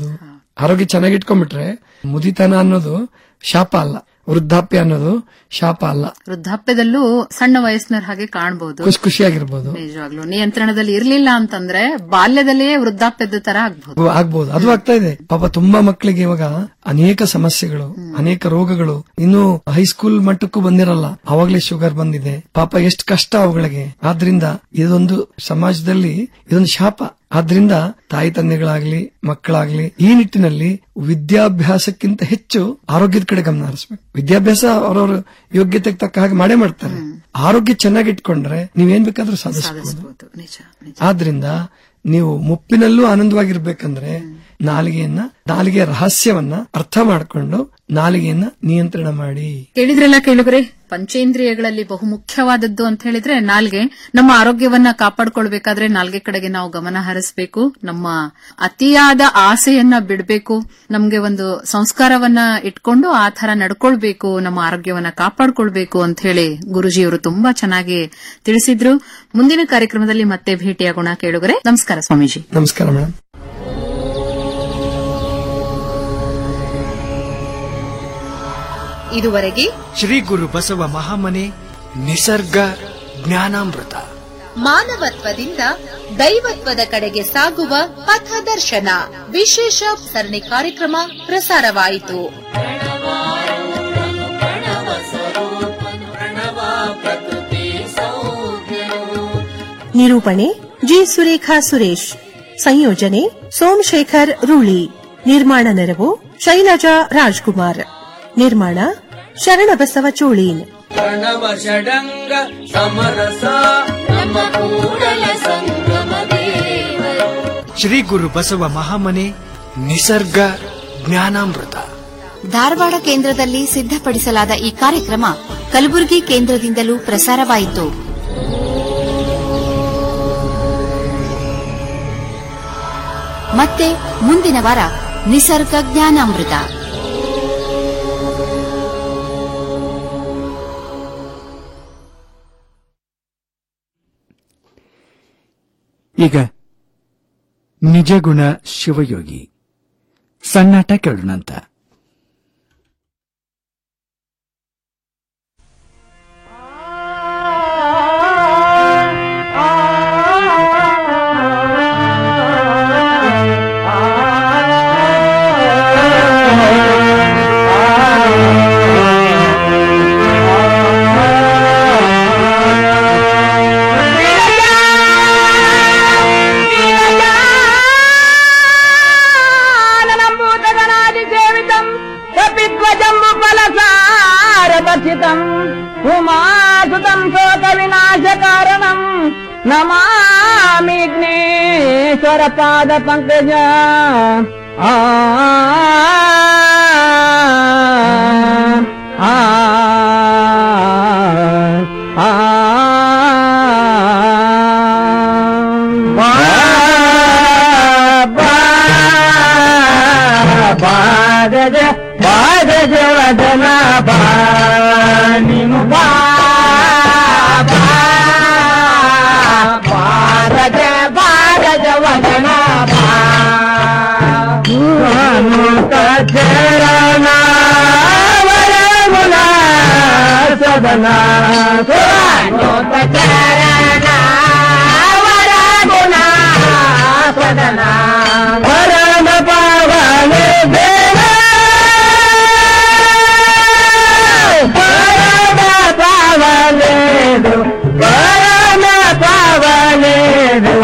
ಆರೋಗ್ಯ ಚೆನ್ನಾಗಿ ಇಟ್ಕೊಂಡ್ಬಿಟ್ರೆ ಮುದಿತನ ಅನ್ನೋದು ಶಾಪ ಅಲ್ಲ ವೃದ್ಧಾಪ್ಯ ಅನ್ನೋದು ಶಾಪ ಅಲ್ಲ ವೃದ್ಧಾಪ್ಯದಲ್ಲೂ ಸಣ್ಣ ವಯಸ್ಸಿನವ್ರ ಹಾಗೆ ಕಾಣಬಹುದು ಖುಷಿ ಖುಷಿಯಾಗಿರ್ಬೋದು ನಿಜವಾಗ್ಲು ನಿಯಂತ್ರಣದಲ್ಲಿ ಇರ್ಲಿಲ್ಲ ಅಂತಂದ್ರೆ ಬಾಲ್ಯದಲ್ಲಿಯೇ ವೃದ್ಧಾಪ್ಯದ ತರ ಆಗ್ಬಹುದು ಆಗ್ಬೋದು ಅದು ಆಗ್ತಾ ಇದೆ ಪಾಪ ತುಂಬಾ ಮಕ್ಕಳಿಗೆ ಇವಾಗ ಅನೇಕ ಸಮಸ್ಯೆಗಳು ಅನೇಕ ರೋಗಗಳು ಇನ್ನು ಹೈಸ್ಕೂಲ್ ಮಟ್ಟಕ್ಕೂ ಬಂದಿರಲ್ಲ ಅವಾಗ್ಲೇ ಶುಗರ್ ಬಂದಿದೆ ಪಾಪ ಎಷ್ಟು ಕಷ್ಟ ಅವುಗಳಿಗೆ ಆದ್ರಿಂದ ಇದೊಂದು ಸಮಾಜದಲ್ಲಿ ಇದೊಂದು ಶಾಪ ಆದ್ರಿಂದ ತಾಯಿ ತಂದೆಗಳಾಗ್ಲಿ ಮಕ್ಕಳಾಗ್ಲಿ ಈ ನಿಟ್ಟಿನಲ್ಲಿ ವಿದ್ಯಾಭ್ಯಾಸಕ್ಕಿಂತ ಹೆಚ್ಚು ಆರೋಗ್ಯದ ಕಡೆ ಗಮನ ಹರಿಸ್ಬೇಕು ವಿದ್ಯಾಭ್ಯಾಸ ಅವರವರ ಯೋಗ್ಯತೆಗೆ ತಕ್ಕ ಹಾಗೆ ಮಾಡೇ ಮಾಡ್ತಾರೆ ಆರೋಗ್ಯ ಚೆನ್ನಾಗಿ ಇಟ್ಕೊಂಡ್ರೆ ನೀವೇನ್ ಬೇಕಾದ್ರೂ ಸಾಧಿಸಬಹುದು ಆದ್ರಿಂದ ನೀವು ಮುಪ್ಪಿನಲ್ಲೂ ಆನಂದವಾಗಿರ್ಬೇಕಂದ್ರೆ ನಾಲಿಗೆಯನ್ನ ನಾಲಿಗೆಯ ರಹಸ್ಯವನ್ನ ಅರ್ಥ ಮಾಡಿಕೊಂಡು ನಾಲಿಗೆಯನ್ನ ನಿಯಂತ್ರಣ ಮಾಡಿ ಕೇಳಿದ್ರಲ್ಲ ಕೇಳಿದ್ರೆ ಪಂಚೇಂದ್ರಿಯಗಳಲ್ಲಿ ಬಹು ಮುಖ್ಯವಾದದ್ದು ಅಂತ ಹೇಳಿದ್ರೆ ನಾಲ್ಗೆ ನಮ್ಮ ಆರೋಗ್ಯವನ್ನ ಕಾಪಾಡ್ಕೊಳ್ಬೇಕಾದ್ರೆ ನಾಲ್ಗೆ ಕಡೆಗೆ ನಾವು ಗಮನ ಹರಿಸಬೇಕು ನಮ್ಮ ಅತಿಯಾದ ಆಸೆಯನ್ನ ಬಿಡಬೇಕು ನಮ್ಗೆ ಒಂದು ಸಂಸ್ಕಾರವನ್ನ ಇಟ್ಕೊಂಡು ಆ ತರ ನಡ್ಕೊಳ್ಬೇಕು ನಮ್ಮ ಆರೋಗ್ಯವನ್ನ ಕಾಪಾಡ್ಕೊಳ್ಬೇಕು ಅಂತ ಹೇಳಿ ಗುರುಜಿಯವರು ತುಂಬಾ ಚೆನ್ನಾಗಿ ತಿಳಿಸಿದ್ರು ಮುಂದಿನ ಕಾರ್ಯಕ್ರಮದಲ್ಲಿ ಮತ್ತೆ ಭೇಟಿಯಾಗೋಣ ಕೇಳುಗರೆ ನಮಸ್ಕಾರ ಸ್ವಾಮೀಜಿ ನಮಸ್ಕಾರ ಮೇಡಮ್ ಇದುವರೆಗೆ ಶ್ರೀ ಗುರು ಬಸವ ಮಹಾಮನೆ ನಿಸರ್ಗ ಜ್ಞಾನಾಮೃತ ಮಾನವತ್ವದಿಂದ ದೈವತ್ವದ ಕಡೆಗೆ ಸಾಗುವ ಪಥದರ್ಶನ ವಿಶೇಷ ಸರಣಿ ಕಾರ್ಯಕ್ರಮ ಪ್ರಸಾರವಾಯಿತು ನಿರೂಪಣೆ ಜಿ ಸುರೇಖಾ ಸುರೇಶ್ ಸಂಯೋಜನೆ ಸೋಮಶೇಖರ್ ರೂಳಿ ನಿರ್ಮಾಣ ನೆರವು ಶೈಲಜಾ ರಾಜ್ಕುಮಾರ್ ನಿರ್ಮಾಣ ಶರಣಬಸವ ಚೋಳೀನ್ ಪ್ರಣವ ಷಡಂಗ ಸಮರಸ ನಮ್ಮ ಕೂಡಲ ಸಂಗಮ ದೇವರು ಶ್ರೀ ಗುರು ಬಸವ ಮಹಾಮನೆ ನಿಸರ್ಗ ಜ್ಞಾನಾಮೃತ ಧಾರವಾಡ ಕೇಂದ್ರದಲ್ಲಿ ಸಿದ್ಧಪಡಿಸಲಾದ ಈ ಕಾರ್ಯಕ್ರಮ ಕಲಬುರಗಿ ಕೇಂದ್ರದಿಂದಲೂ ಪ್ರಸಾರವಾಯಿತು ಮತ್ತೆ ಮುಂದಿನ ವಾರ ನಿಸರ್ಗ ಜ್ಞಾನಾಮೃತ ಈಗ ನಿಜಗುಣ ಶಿವಯೋಗಿ ಸಣ್ಣಾಟ ಕೇಳೋಣಂತ నంబూతగణాదిసేవితం కపిత్వజంబు ఫలసారదర్శితం ఉమాసుతం శోక వినాశ కారణం నమామిగ్నేశ్వర పాద పంకజ ఆ ఆ ఆ ಬಾಗಜ ಬಾಗಜ ವದನ ಬಾನಿನು ಬಾ ಬಾಗಜ ಬಾಗಜ ವದನ ಬಾನುತ ಚರಣ ವರಗುಣ ಸದನ ಸುರಾನುತ ಚರಣ ವರಗುಣ ಸದನ ಪರಮ ಪಾವನ ದೇವ ಪರಮ ಪಾವನೇದು ಪರಮ ಪಾವನೇದು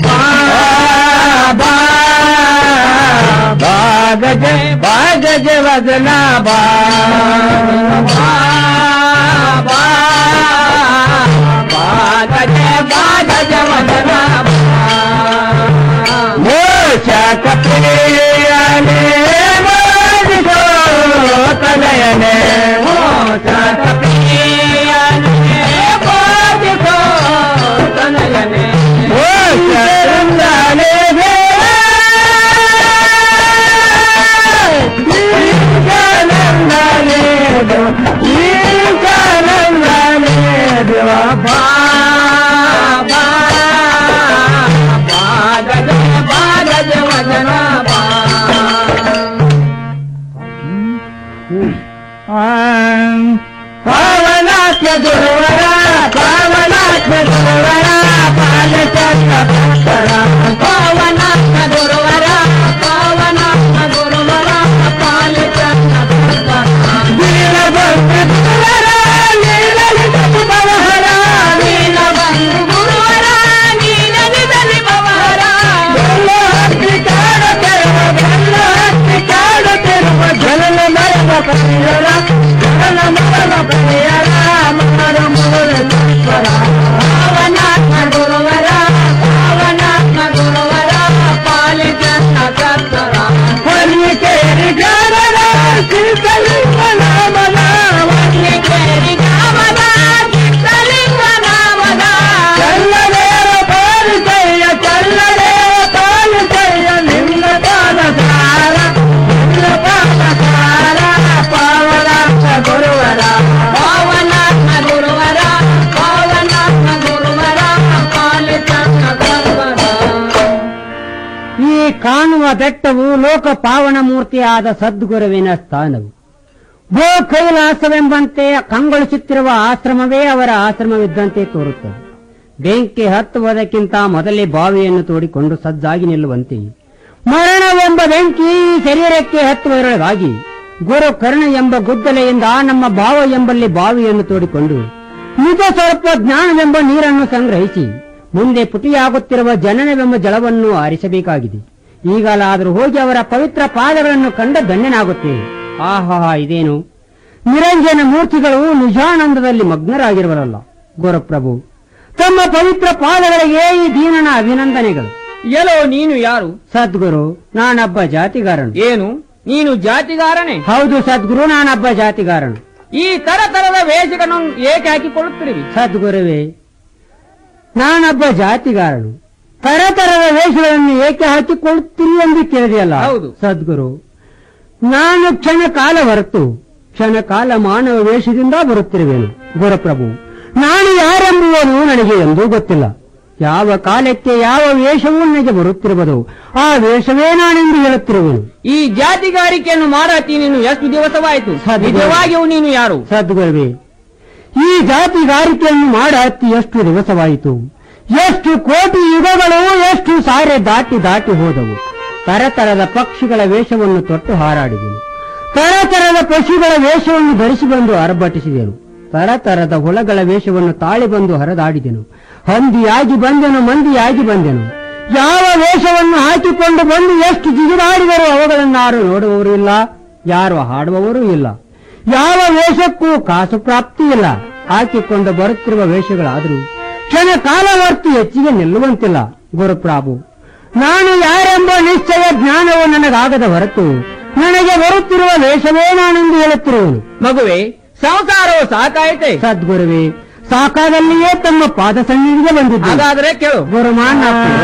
ಬಾಗಜ ಬಾಗಜ ವದನ ಬಾ ಬಾಗಜ ಬಾಗಜ ವದನ ಮೋಚ ಕಪಿಯನೆ ಮೋದಿಸೋ ತನಯನೆ ಮೋಚ ಕಪಿಯನೆ ಮೋದಿಸೋ ತನಯನೆ ಮೋಚ ಚಂದನೆ ಈಶಾನಂದನೆ ಈಶಾನಂದನೆ ದೇವ ಬಾ ಬಾ ಬಾಗಜ ಬಾಗಜ ವದನ ಬಾ ಬೆಟ್ಟವು ಲೋಕ ಪಾವನ ಮೂರ್ತಿಯಾದ ಸದ್ಗುರುವಿನ ಸ್ಥಾನವು ಭೂ ಕೈಲಾಸವೆಂಬಂತೆ ಕಂಗೊಳಿಸುತ್ತಿರುವ ಆಶ್ರಮವೇ ಅವರ ಆಶ್ರಮವಿದ್ದಂತೆ ತೋರುತ್ತದೆ ಬೆಂಕಿ ಹತ್ತುವುದಕ್ಕಿಂತ ಮೊದಲೇ ಬಾವಿಯನ್ನು ತೋಡಿಕೊಂಡು ಸಜ್ಜಾಗಿ ನಿಲ್ಲುವಂತೆ ಮರಣವೆಂಬ ಬೆಂಕಿ ಈ ಶರೀರಕ್ಕೆ ಹತ್ತುವುದರೊಳಗಾಗಿ ಗುರು ಕರ್ಣ ಎಂಬ ಗುದ್ದಲೆಯಿಂದ ನಮ್ಮ ಭಾವ ಎಂಬಲ್ಲಿ ಬಾವಿಯನ್ನು ತೋಡಿಕೊಂಡು ನಿಜ ಸ್ವಲ್ಪ ಜ್ಞಾನವೆಂಬ ನೀರನ್ನು ಸಂಗ್ರಹಿಸಿ ಮುಂದೆ ಪುಟಿಯಾಗುತ್ತಿರುವ ಜನನವೆಂಬ ಜಲವನ್ನು ಆರಿಸಬೇಕಾಗಿದೆ ಈಗಲಾದರೂ ಹೋಗಿ ಅವರ ಪವಿತ್ರ ಪಾದಗಳನ್ನು ಕಂಡ ಧನ್ಯನಾಗುತ್ತೇವೆ ಆಹಾ ಇದೇನು ನಿರಂಜನ ಮೂರ್ತಿಗಳು ನಿಜಾನಂದದಲ್ಲಿ ಮಗ್ನರಾಗಿರುವರಲ್ಲ ಗುರುಪ್ರಭು ತಮ್ಮ ಪವಿತ್ರ ಪಾದಗಳಿಗೆ ಈ ದೀನನ ಅಭಿನಂದನೆಗಳು ಎಲ್ಲೋ ನೀನು ಯಾರು ಸದ್ಗುರು ನಾನೊಬ್ಬ ಜಾತಿಗಾರನು ಏನು ನೀನು ಜಾತಿಗಾರನೇ ಹೌದು ಸದ್ಗುರು ನಾನೊಬ್ಬ ಜಾತಿಗಾರನು ಈ ತರ ತರದ ವೇಷಗಳನ್ನು ಏಕೆ ಹಾಕಿಕೊಳ್ಳುತ್ತಿರುವಿ ಸದ್ಗುರುವೇ ನಾನೊಬ್ಬ ಜಾತಿಗಾರನು ತರತರದ ವೇಷಗಳನ್ನು ಏಕೆ ಹಾಕಿಕೊಳ್ಳುತ್ತೀರಿ ಎಂದು ಕೇಳಿದೆಯಲ್ಲ ಹೌದು. ಸದ್ಗುರು ನಾನು ಕ್ಷಣ ಕಾಲ ಹೊರತು ಕ್ಷಣ ಕಾಲ ಮಾನವ ವೇಷದಿಂದ ಬರುತ್ತಿರುವೆನು ಗುರುಪ್ರಭು ನಾನು ಯಾರೆಂಬುವನು ನನಗೆ ಎಂದೂ ಗೊತ್ತಿಲ್ಲ ಯಾವ ಕಾಲಕ್ಕೆ ಯಾವ ವೇಷವೂ ನನಗೆ ಬರುತ್ತಿರುವುದು ಆ ವೇಷವೇ ನಾನೆಂದು ಹೇಳುತ್ತಿರುವೆನು ಈ ಜಾತಿಗಾರಿಕೆಯನ್ನು ಮಾಡಾತಿ ನೀನು ಎಷ್ಟು ದಿವಸವಾಯಿತು ಸದ್ಗುರು. ನಿಜವಾಗಿಯೂ ನೀನು ಯಾರು ಸದ್ಗುರುವೇ ಈ ಜಾತಿಗಾರಿಕೆಯನ್ನು ಮಾಡಾತಿ ಎಷ್ಟು ದಿವಸವಾಯಿತು ಎಷ್ಟು ಕೋಟಿ ಯುಗಗಳು ಎಷ್ಟು ಸಾರೆ ದಾಟಿ ದಾಟಿ ಹೋದವು ತರತರದ ಪಕ್ಷಿಗಳ ವೇಷವನ್ನು ತೊಟ್ಟು ಹಾರಾಡಿದೆನು ತರತರದ ಪಶುಗಳ ವೇಷವನ್ನು ಧರಿಸಿ ಬಂದು ಅರಬಟಿಸಿದೆನು ತರತರದ ಹುಳಗಳ ವೇಷವನ್ನು ತಾಳಿ ಬಂದು ಹರಿದಾಡಿದೆನು ಹಂದಿಯಾಗಿ ಬಂದೆನು ಮಂದಿಯಾಗಿ ಬಂದೆನು ಯಾವ ವೇಷವನ್ನು ಹಾಕಿಕೊಂಡು ಬಂದು ಎಷ್ಟು ಜಿಗಿದಾಡಿದರೂ ಅವುಗಳನ್ನು ಯಾರು ನೋಡುವವರು ಇಲ್ಲ ಯಾರು ಹಾಡುವವರೂ ಇಲ್ಲ ಯಾವ ವೇಷಕ್ಕೂ ಕಾಸು ಪ್ರಾಪ್ತಿ ಇಲ್ಲ ಹಾಕಿಕೊಂಡು ಬರುತ್ತಿರುವ ವೇಷಗಳಾದರೂ ಕ್ಷಣ ಕಾಲವರ್ತಿ ಹೆಚ್ಚಿಗೆ ನಿಲ್ಲುವಂತಿಲ್ಲ ಗುರುಪ್ರಾಭು ನಾನು ಯಾರೆಂಬ ನಿಶ್ಚಯ ಜ್ಞಾನವು ನನಗಾಗದ ಹೊರತು ನನಗೆ ಬರುತ್ತಿರುವ ವೇಷವೇ ನಾನೆಂದು ಹೇಳುತ್ತಿರುವನು ಮಗುವೆ ಸಂಸಾರವು ಸಾಕಾಯಿತೆ ಸದ್ಗುರುವೇ ಸಾಕಾದಲ್ಲಿಯೇ ತಮ್ಮ ಪಾದ ಸನ್ನಿಧಿಗೆ ಬಂದಿದ್ದೆ ಹಾಗಾದ್ರೆ ಕೇಳು ಗುರುಮಾನ್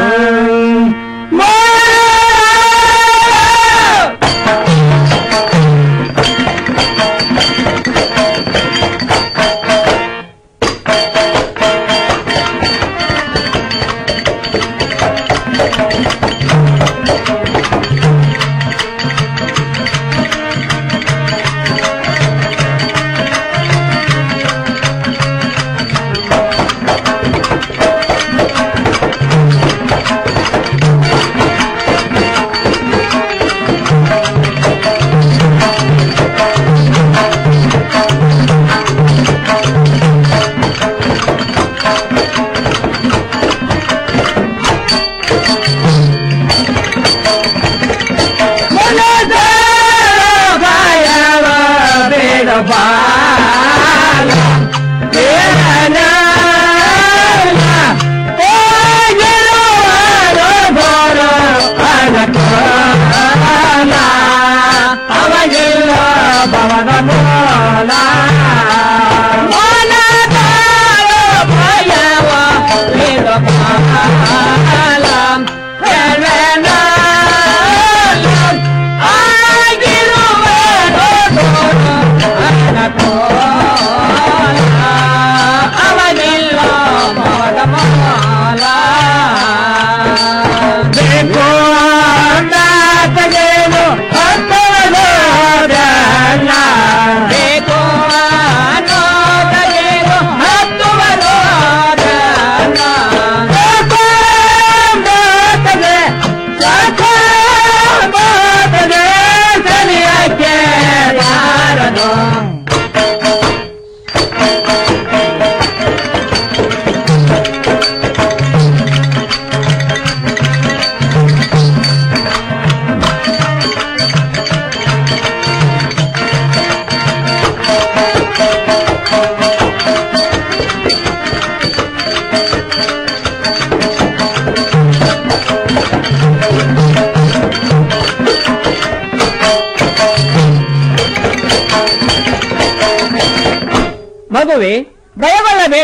ಮಗುವೆ ಭಯಗೊಳ್ಳಬೇಡ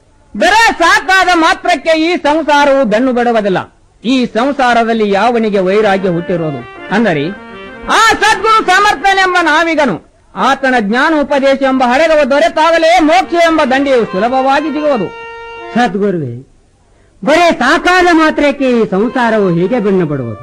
ಬರೇ ಸಾಕಾದ ಮಾತ್ರಕ್ಕೆ ಈ ಸಂಸಾರವು ಬೆನ್ನು ಬಿಡುವುದಿಲ್ಲ ಈ ಸಂಸಾರದಲ್ಲಿ ಯಾವನಿಗೆ ವೈರಾಗ್ಯ ಹುಟ್ಟಿರೋದು ಅಂದರೆ ಆ ಸದ್ಗುರು ಸಮರ್ಥನೆಂಬ ನಾವಿಗನು ಆತನ ಜ್ಞಾನ ಉಪದೇಶ ಎಂಬ ಹಳೆಗವ ದೊರೆತಾಗಲೇ ಮೋಕ್ಷ ಎಂಬ ದಂಡೆಯು ಸುಲಭವಾಗಿ ಸಿಗುವುದು ಸದ್ಗುರುವೇ ಬರೇ ಸಾಕಾದ ಮಾತ್ರಕ್ಕೆ ಈ ಸಂಸಾರವು ಹೀಗೆ ಬೆನ್ನು ಬಿಡುವುದು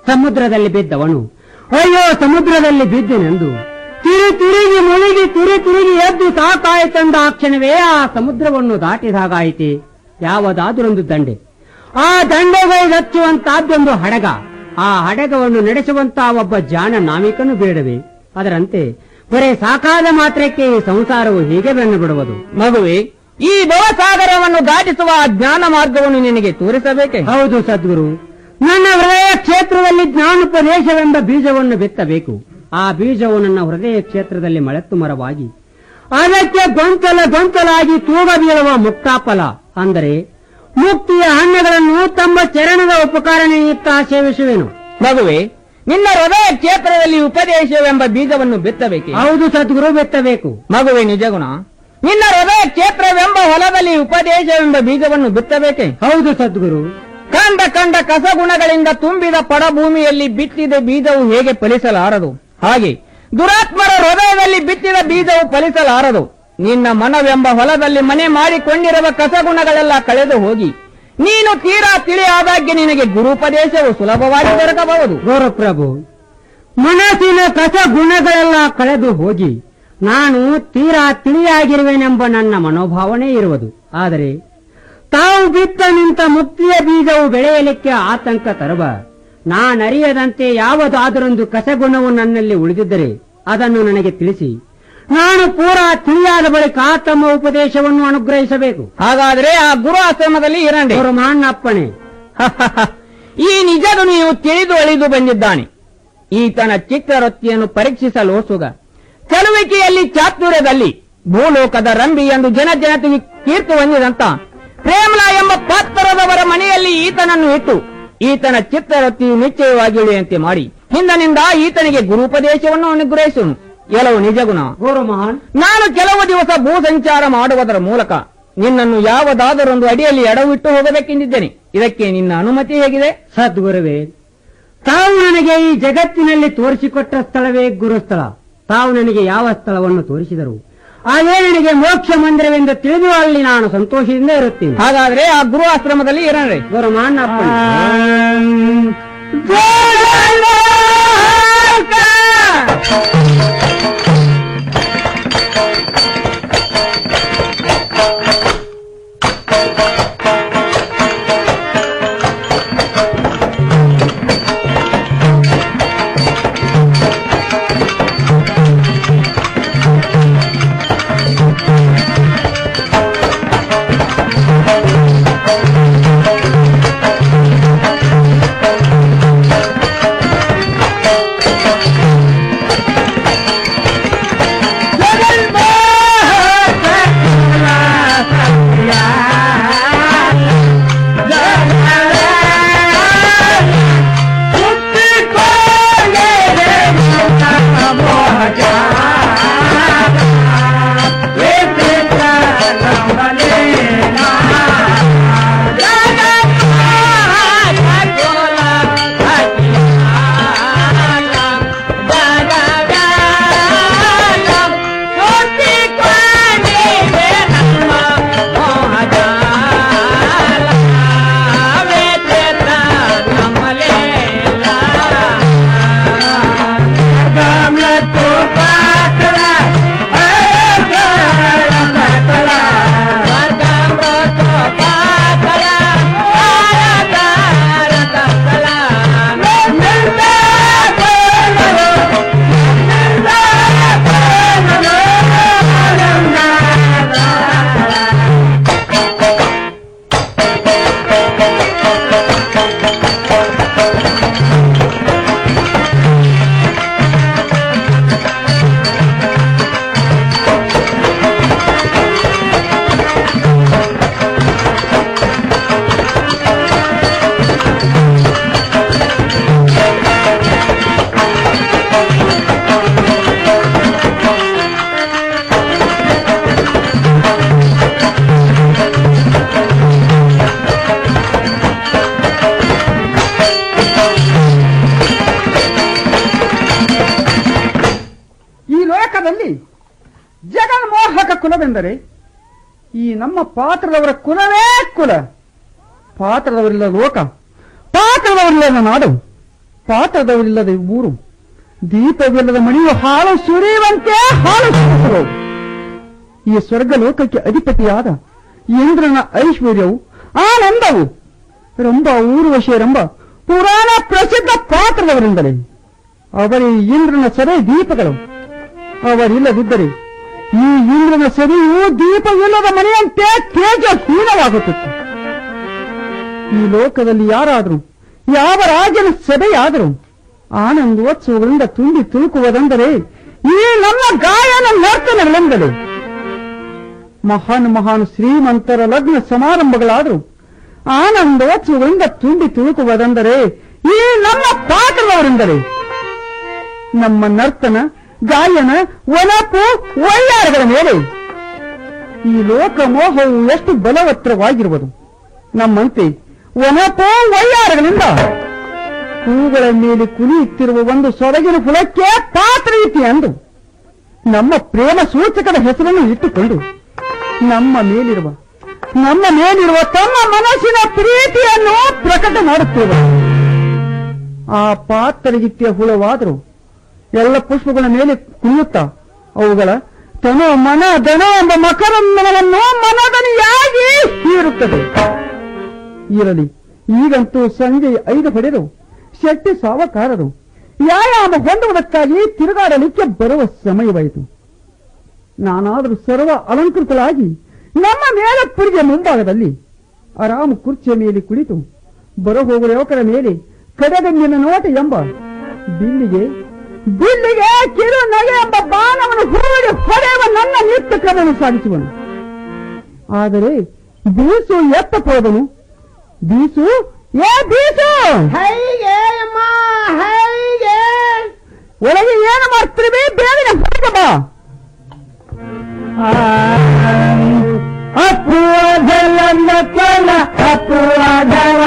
ಸಮುದ್ರದಲ್ಲಿ ಬಿದ್ದವನು ಅಯ್ಯೋ ಸಮುದ್ರದಲ್ಲಿ ಬಿದ್ದೆನೆಂದು ತಿರು ತಿರುಗಿ ಮುಳುಗಿ ತಿರು ತಿರುಗಿ ಎದ್ದು ಸಾಕಾಯ್ತಂದ ಆ ಕ್ಷಣವೇ ಆ ಸಮುದ್ರವನ್ನು ದಾಟಿದಾಗಾಯಿತೆ ಯಾವುದಾದರೊಂದು ದಂಡೆ ಆ ದಂಡೆಗೆ ಹಚ್ಚುವಂತಹದ್ದೊಂದು ಹಡಗ ಆ ಹಡಗವನ್ನು ನಡೆಸುವಂತ ಒಬ್ಬ ಜಾಣ ನಾವಿಕನು ಬೇಡವೆ ಅದರಂತೆ ಬರೇ ಸಾಕಾದ ಮಾತ್ರಕ್ಕೆ ಈ ಸಂಸಾರವು ಹೀಗೆ ಬೆನ್ನು ಬಿಡುವುದು ಮಗುವೆ ಈ ಭವಸಾಗರವನ್ನು ದಾಟಿಸುವ ಆ ಜ್ಞಾನ ಮಾರ್ಗವನ್ನು ನಿನಗೆ ತೋರಿಸಬೇಕೆ ಹೌದು ಸದ್ಗುರು ನನ್ನ ಹೃದಯ ಕ್ಷೇತ್ರದಲ್ಲಿ ಜ್ಞಾನೋಪದೇಶವೆಂಬ ಬೀಜವನ್ನು ಬಿತ್ತಬೇಕು ಆ ಬೀಜವು ನನ್ನ ಹೃದಯ ಕ್ಷೇತ್ರದಲ್ಲಿ ಮಳೆತ್ತು ಮರವಾಗಿ ಅದಕ್ಕೆ ಗೊಂಚಲ ಗೊಂಚಲಾಗಿ ತೂಗ ಬೀಳುವ ಮುಕ್ತಾಫಲ ಅಂದರೆ ಮುಕ್ತಿಯ ಹಣ್ಣುಗಳನ್ನು ತಮ್ಮ ಚರಣದ ಉಪಕಾರ ನಿಮಿತ್ತ ಸೇವಿಸುವೆನು ಮಗುವೆ ನಿನ್ನ ಹೃದಯ ಕ್ಷೇತ್ರದಲ್ಲಿ ಉಪದೇಶವೆಂಬ ಬೀಜವನ್ನು ಬಿತ್ತಬೇಕೆ ಹೌದು ಸದ್ಗುರು ಬಿತ್ತಬೇಕು ಮಗುವೆ ನಿಜಗುಣ ನಿನ್ನ ಹೃದಯ ಕ್ಷೇತ್ರವೆಂಬ ಹೊಲದಲ್ಲಿ ಉಪದೇಶವೆಂಬ ಬೀಜವನ್ನು ಬಿತ್ತಬೇಕೆ ಹೌದು ಸದ್ಗುರು ಕಂಡ ಕಂಡ ಕಸಗುಣಗಳಿಂದ ತುಂಬಿದ ಪಡಭೂಮಿಯಲ್ಲಿ ಬಿತ್ತಿದ ಬೀಜವು ಹೇಗೆ ಫಲಿಸಲಾರದು ಹಾಗೆ ದುರಾತ್ಮರ ಹೃದಯದಲ್ಲಿ ಬಿತ್ತಿದ ಬೀಜವು ಫಲಿಸಲಾರದು ನಿನ್ನ ಮನವೆಂಬ ಹೊಲದಲ್ಲಿ ಮನೆ ಮಾಡಿಕೊಂಡಿರುವ ಕಸಗುಣಗಳೆಲ್ಲ ಕಳೆದು ಹೋಗಿ ನೀನು ತೀರಾ ತಿಳಿಯಾದಾಗ್ಗೆ ನಿನಗೆ ಗುರುಪದೇಶವು ಸುಲಭವಾಗಿ ದೊರಕಬಹುದು ಗೌರವಪ್ರಭು ಮನಸ್ಸಿನ ಕಸ ಗುಣಗಳೆಲ್ಲ ಕಳೆದು ಹೋಗಿ ನಾನು ತೀರಾ ತಿಳಿಯಾಗಿರುವೆನೆಂಬ ನನ್ನ ಮನೋಭಾವನೆ ಇರುವುದು ಆದರೆ ತಾವು ಬಿತ್ತ ನಿಂತ ಮುಕ್ತಿಯ ಬೀಜವು ಬೆಳೆಯಲಿಕ್ಕೆ ಆತಂಕ ತರುವ ನಾನರಿಯದಂತೆ ಯಾವುದಾದರೊಂದು ಕಸಗುಣವು ನನ್ನಲ್ಲಿ ಉಳಿದಿದ್ದರೆ ಅದನ್ನು ನನಗೆ ತಿಳಿಸಿ ನಾನು ಪೂರಾ ತಿಳಿಯಾದ ಬಳಿಕ ತಮ್ಮ ಉಪದೇಶವನ್ನು ಅನುಗ್ರಹಿಸಬೇಕು ಹಾಗಾದ್ರೆ ಆ ಗುರು ಆಶ್ರಮದಲ್ಲಿ ಇರಂಡಿ ಅವರು ಮಾನ್ನಪ್ಪಣೆ ಈ ನಿಜದು ನೀವು ತಿಳಿದು ಅಳಿದು ಬಂದಿದ್ದಾನೆ ಈತನ ಚಿತ್ರವೃತ್ತಿಯನ್ನು ಪರೀಕ್ಷಿಸಲು ಸುಗ ಚಲುವಿಕೆಯಲ್ಲಿ ಚಾತುರ್ಯದಲ್ಲಿ ಭೂಲೋಕದ ರಂಬಿ ಎಂದು ಜನ ಜನತೆಗೆ ಕೀರ್ತಿ ಹೊಂದಿದಂತ ಪ್ರೇಮಲ ಎಂಬ ಪಾತ್ರದವರ ಮನೆಯಲ್ಲಿ ಈತನನ್ನು ಇಟ್ಟು ಈತನ ಚಿತ್ರವೃತ್ತಿಯು ನಿಶ್ಚಯವಾಗಿ ಇಳಿಯುವಂತೆ ಮಾಡಿ ಹಿಂದನಿಂದ ಈತನಿಗೆ ಗುರುಪದೇಶವನ್ನು ಅನುಗ್ರಹಿಸುನು ಕೆಲವು ನಿಜಗುಣ ಗೌರವ ಮಹಾನ್ ನಾನು ಕೆಲವು ದಿವಸ ಭೂ ಸಂಚಾರ ಮಾಡುವುದರ ಮೂಲಕ ನಿನ್ನನ್ನು ಯಾವುದಾದರೊಂದು ಅಡಿಯಲ್ಲಿ ಎಡವಿಟ್ಟು ಹೋಗಬೇಕೆಂದಿದ್ದೇನೆ ಇದಕ್ಕೆ ನಿನ್ನ ಅನುಮತಿ ಹೇಗಿದೆ ಸದ್ಗುರುವೇ ತಾವು ನನಗೆ ಈ ಜಗತ್ತಿನಲ್ಲಿ ತೋರಿಸಿಕೊಟ್ಟ ಸ್ಥಳವೇ ಗುರುಸ್ಥಳ ತಾವು ನನಗೆ ಯಾವ ಸ್ಥಳವನ್ನು ತೋರಿಸಿದರು ಅದೇ ನನಗೆ ಮೋಕ್ಷ ಮಂದಿರವೆಂದು ತಿಳಿದು ಅಲ್ಲಿ ನಾನು ಸಂತೋಷದಿಂದ ಇರುತ್ತೇನೆ ಹಾಗಾದ್ರೆ ಆ ಗುರು ಆಶ್ರಮದಲ್ಲಿ ಇರೋಣ ಗುರು ಮಾನ್ನಪ್ಪಣೆ ಈ ಲೋಕದಲ್ಲಿ ಜಗನ್ಮೋಹಕ ಕುಲವೆಂದರೆ ಈ ನಮ್ಮ ಪಾತ್ರದವರ ಕುಲವೇ ಕುಲ ಪಾತ್ರದವರಿಲ್ಲದ ಲೋಕ ಪಾತ್ರದವರಿಲ್ಲದ ನಾಡು ಪಾಠದವರಿಲ್ಲದ ಊರು ದೀಪವಿಲ್ಲದ ಮಣಿಯು ಹಾಳು ಸುರಿಯುವಂತೆ ಹಾಳು ಸುರಿಸುವರು ಈ ಸ್ವರ್ಗ ಲೋಕಕ್ಕೆ ಅಧಿಪತಿಯಾದ ಇಂದ್ರನ ಐಶ್ವರ್ಯವು ಆನಂದವು ರಂಭ ಊರ್ವಶಿ ರಂಭ ಪುರಾಣ ಪ್ರಸಿದ್ಧ ಪಾತ್ರದವರಿಂದಲೇ ಅವರೇ ಇಂದ್ರನ ಸೆರೆ ದೀಪಗಳು ಅವರಿಲ್ಲದಿದ್ದರೆ ಈ ಇಂದ್ರನ ಸೆರೆಯು ದೀಪವಿಲ್ಲದ ಮನೆಯಂತೆ ತೇಜಹೀನವಾಗುತ್ತಿತ್ತು ಈ ಲೋಕದಲ್ಲಿ ಯಾರಾದರೂ ಯಾವ ರಾಜನ ಸಭೆಯಾದರೂ ಆನಂದೋತ್ಸವಗಳಿಂದ ತುಂಬಿ ತುಳುಕುವುದೆಂದರೆ ಈ ನಮ್ಮ ಗಾಯನ ನರ್ತನಗಳೆಂದರೆ ಮಹಾನ್ ಮಹಾನ್ ಶ್ರೀಮಂತರ ಲಗ್ನ ಸಮಾರಂಭಗಳಾದರೂ ಆನಂದೋತ್ಸವಗಳಿಂದ ತುಂಬಿ ತುಳುಕುವುದೆಂದರೆ ಈ ನಮ್ಮ ಪಾತ್ರದವರೆಂದರೆ ನಮ್ಮ ನರ್ತನ ಗಾಯನ ಒನಪು ವೈಯಾರಗಳ ಮೇಲೆ ಈ ಲೋಕ ಮೋಹವು ಎಷ್ಟು ಬಲವತ್ತರವಾಗಿರುವುದು ನಮ್ಮಂತೆ ಒನಪು ವೈಯಾರಗಳಿಂದ ಹೂಗಳ ಮೇಲೆ ಕುಣಿಯುತ್ತಿರುವ ಒಂದು ಸೊರಗಿನ ಕುಲಕ್ಕೆ ಪಾತ್ರ ಇತಿ ಅಂದು ನಮ್ಮ ಪ್ರೇಮ ಸೂಚಕದ ಹೆಸರನ್ನು ಇಟ್ಟುಕೊಂಡು ನಮ್ಮ ಮೇಲಿರುವ ನಮ್ಮ ಮೇಲಿರುವ ತಮ್ಮ ಮನಸ್ಸಿನ ಪ್ರೀತಿಯನ್ನು ಪ್ರಕಟ ಮಾಡುತ್ತಿರುವ ಆ ಪಾತ್ರಗಿತ್ತಿಯ ಹುಳವಾದರೂ ಎಲ್ಲ ಪುಷ್ಪಗಳ ಮೇಲೆ ಕುಣಿಯುತ್ತಾ ಅವುಗಳ ತನು ಮನ ದಣ ಎಂಬ ಮಕರಂದನವನ್ನು ಮನದನಿಯಾಗಿ ಹೀರುತ್ತದೆ ಇರಲಿ ಈಗಂತೂ ಸಂಜೆ ಐದು ಹೊಡೆದು ಶೆಟ್ಟಿ ಸಾವಕಾರರು ವ್ಯಾಯಾಮ ಹೊಂದುವುದಕ್ಕಾಗಿ ತಿರುಗಾಡಲಿಕ್ಕೆ ಬರುವ ಸಮಯವಾಯಿತು ನಾನಾದರೂ ಸರ್ವ ಅಲಂಕೃತಳಾಗಿ ನಮ್ಮ ಮೇಲಪ್ಪರಿಗೆ ಮುಂಭಾಗದಲ್ಲಿ ಆರಾಮ ಕುರ್ಚಿಯ ಮೇಲೆ ಕುಳಿತು ಬರಹೋಗುವ ಯುವಕರ ಮೇಲೆ ಕಡೆಗಣ್ಣಿನ ನೋಟ ಎಂಬ ಬಿಲ್ಲಿಗೆ ಬಿಲ್ಲಿಗೆ ಕಿರು ನಗೆ ಎಂಬ ಬಾಣವನ್ನು ಹೂಡಿ ಹೊಡೆಯುವ ನನ್ನ ನಿತ್ಯ ಕ್ರಮವನ್ನು ಸಾಗಿಸುವನು ಆದರೆ ಬೀಸು ಎತ್ತ ಹೋದನು ಬೀಸು ಏ ಬೀಸು ಹೈಗೆ ಅಮ್ಮ ಹೈಗೆ ಒಳಗೆ ಏನು ಮಾಡ್ತೀವಿ ಬೇಗನೆ ಹೊರಗೆ ಬಾ ಅಪುವಾದಲನ್ನ ಕೊಲ ಅಪುವಾದವ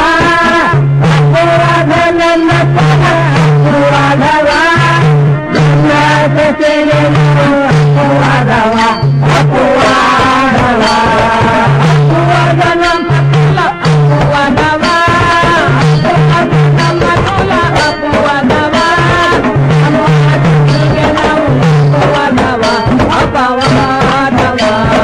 ಅಪುವಾದಲನ್ನ ಕೊಲ ಅಪುವಾದವ ಅಪುವಾದವ ಅಪುವಾದವ ಅಪುವಾದಲನ್ನ ಕೊಲ ಅಪುವಾದವ ಅಪುವಾದಲನ್ನ ಕೊಲ ಅಪುವಾದವ ಅಪುವಾದವ ಅಪವಾದವ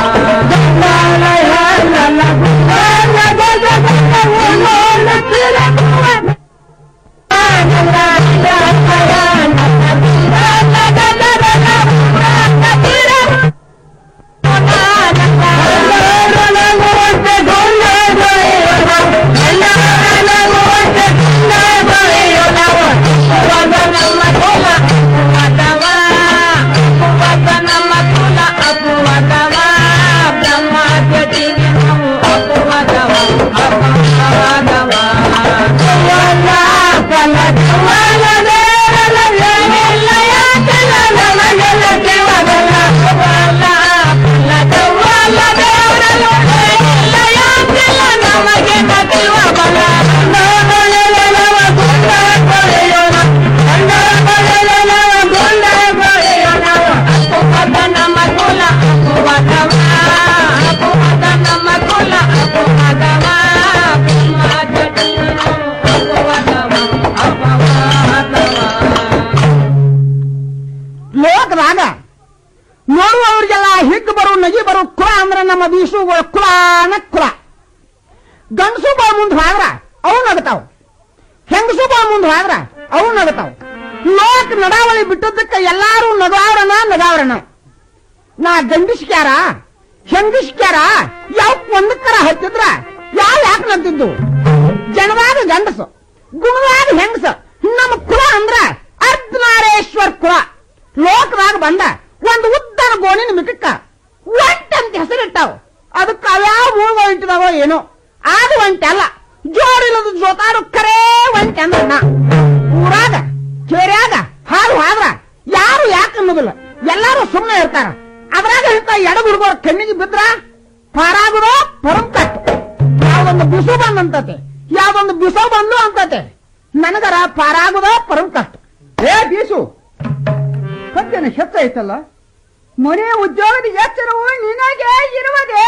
ಲೋಕದಾಗ ನೋಡುವವರಿಗೆಲ್ಲ ಹಿಗ್ಗು ಬರು ನಗಿ ಬರು ಕುಲ ಅಂದ್ರೆ ನಮ್ಮ ಬೀಸುಗಳ ಕುಲಾನ ಕುಲ ಗಂಡಸು ಬಾ ಮುಂದೆ ಹೋದ್ರ ಅವು ನಗತಾವ ಹೆಂಗಸು ಬಾ ಮುಂದೆ ಹೋದ್ರ ಅವು ನಗತಾವ ಲೋಕ ನಡಾವಳಿ ಬಿಟ್ಟದಕ್ಕೆ ಎಲ್ಲಾರು ನಗಾವ್ರನ ನಗಾವ್ರನ ನಾ ಗಂಡಿಸ್ಕ್ಯಾರ ಹೆಂಗಸ್ಕ್ಯಾರ ಯಾವ ಒಂದಕ್ಕರ ಹತ್ತಿದ್ರ ಯಾವ ಯಾಕೆ ನಂತಿದ್ದು ಜನವಾದ ಗಂಡಸು ಗುಣವಾದ ಹೆಂಗಸ ನಮ್ಮ ಕುಲ ಅಂದ್ರ ಅರ್ಧನಾರೇಶ್ವರ್ ಕುಲ ಲೋಕದಾಗ ಬಂದ ಒಂದು ಉದ್ದನ ಗೋಣಿನ ಮಿಟಕ್ಕ ಒಂಟೆ ಅಂತ ಹೆಸರಿಟ್ಟಾವ ಅದಕ್ಕೆ ಅವ್ಯಾವ ಮೂಳುಗಳು ಇಟ್ಟಿದಾವೋ ಏನೋ ಅದು ಒಂಟೆ ಅಲ್ಲ ಜೋಡಿಲ್ಲದ ಜೋತಾಡು ಕರೇ ಒಂಟೆ ಅಂದ್ರ ನಾ ಊರಾಗ ಕೇರ್ಯಾಗ ಹಾಲು ಹಾದ್ರ ಯಾರು ಯಾಕೆ ಅನ್ನೋದಿಲ್ಲ ಎಲ್ಲಾರು ಸುಮ್ಮನೆ ಇರ್ತಾರ ಅದ್ರಾಗ ಇಂತ ಎಡ ಹುಡುಗರ ಕಣ್ಣಿಗೆ ಬಿದ್ರ ಪಾರಾಗುದೋ ಪರಂ ಕಟ್ಟು ಯಾವ್ದೊಂದು ಬಿಸು ಬಂದಂತತೆ ಯಾವ್ದೊಂದು ಬಿಸು ಬಂದು ಅಂತತೆ ನನಗರ ಪಾರಾಗುದೋ ಪರಂ ಕಟ್ಟು ಏ ಬೀಸು ಸದ್ಯನ ಹೆಚ್ಚ ಐತಲ್ಲ ಮನೆ ಉದ್ಯೋಗದ ಎಚ್ಚರವು ನಿನಗೆ ಇರುವುದೇ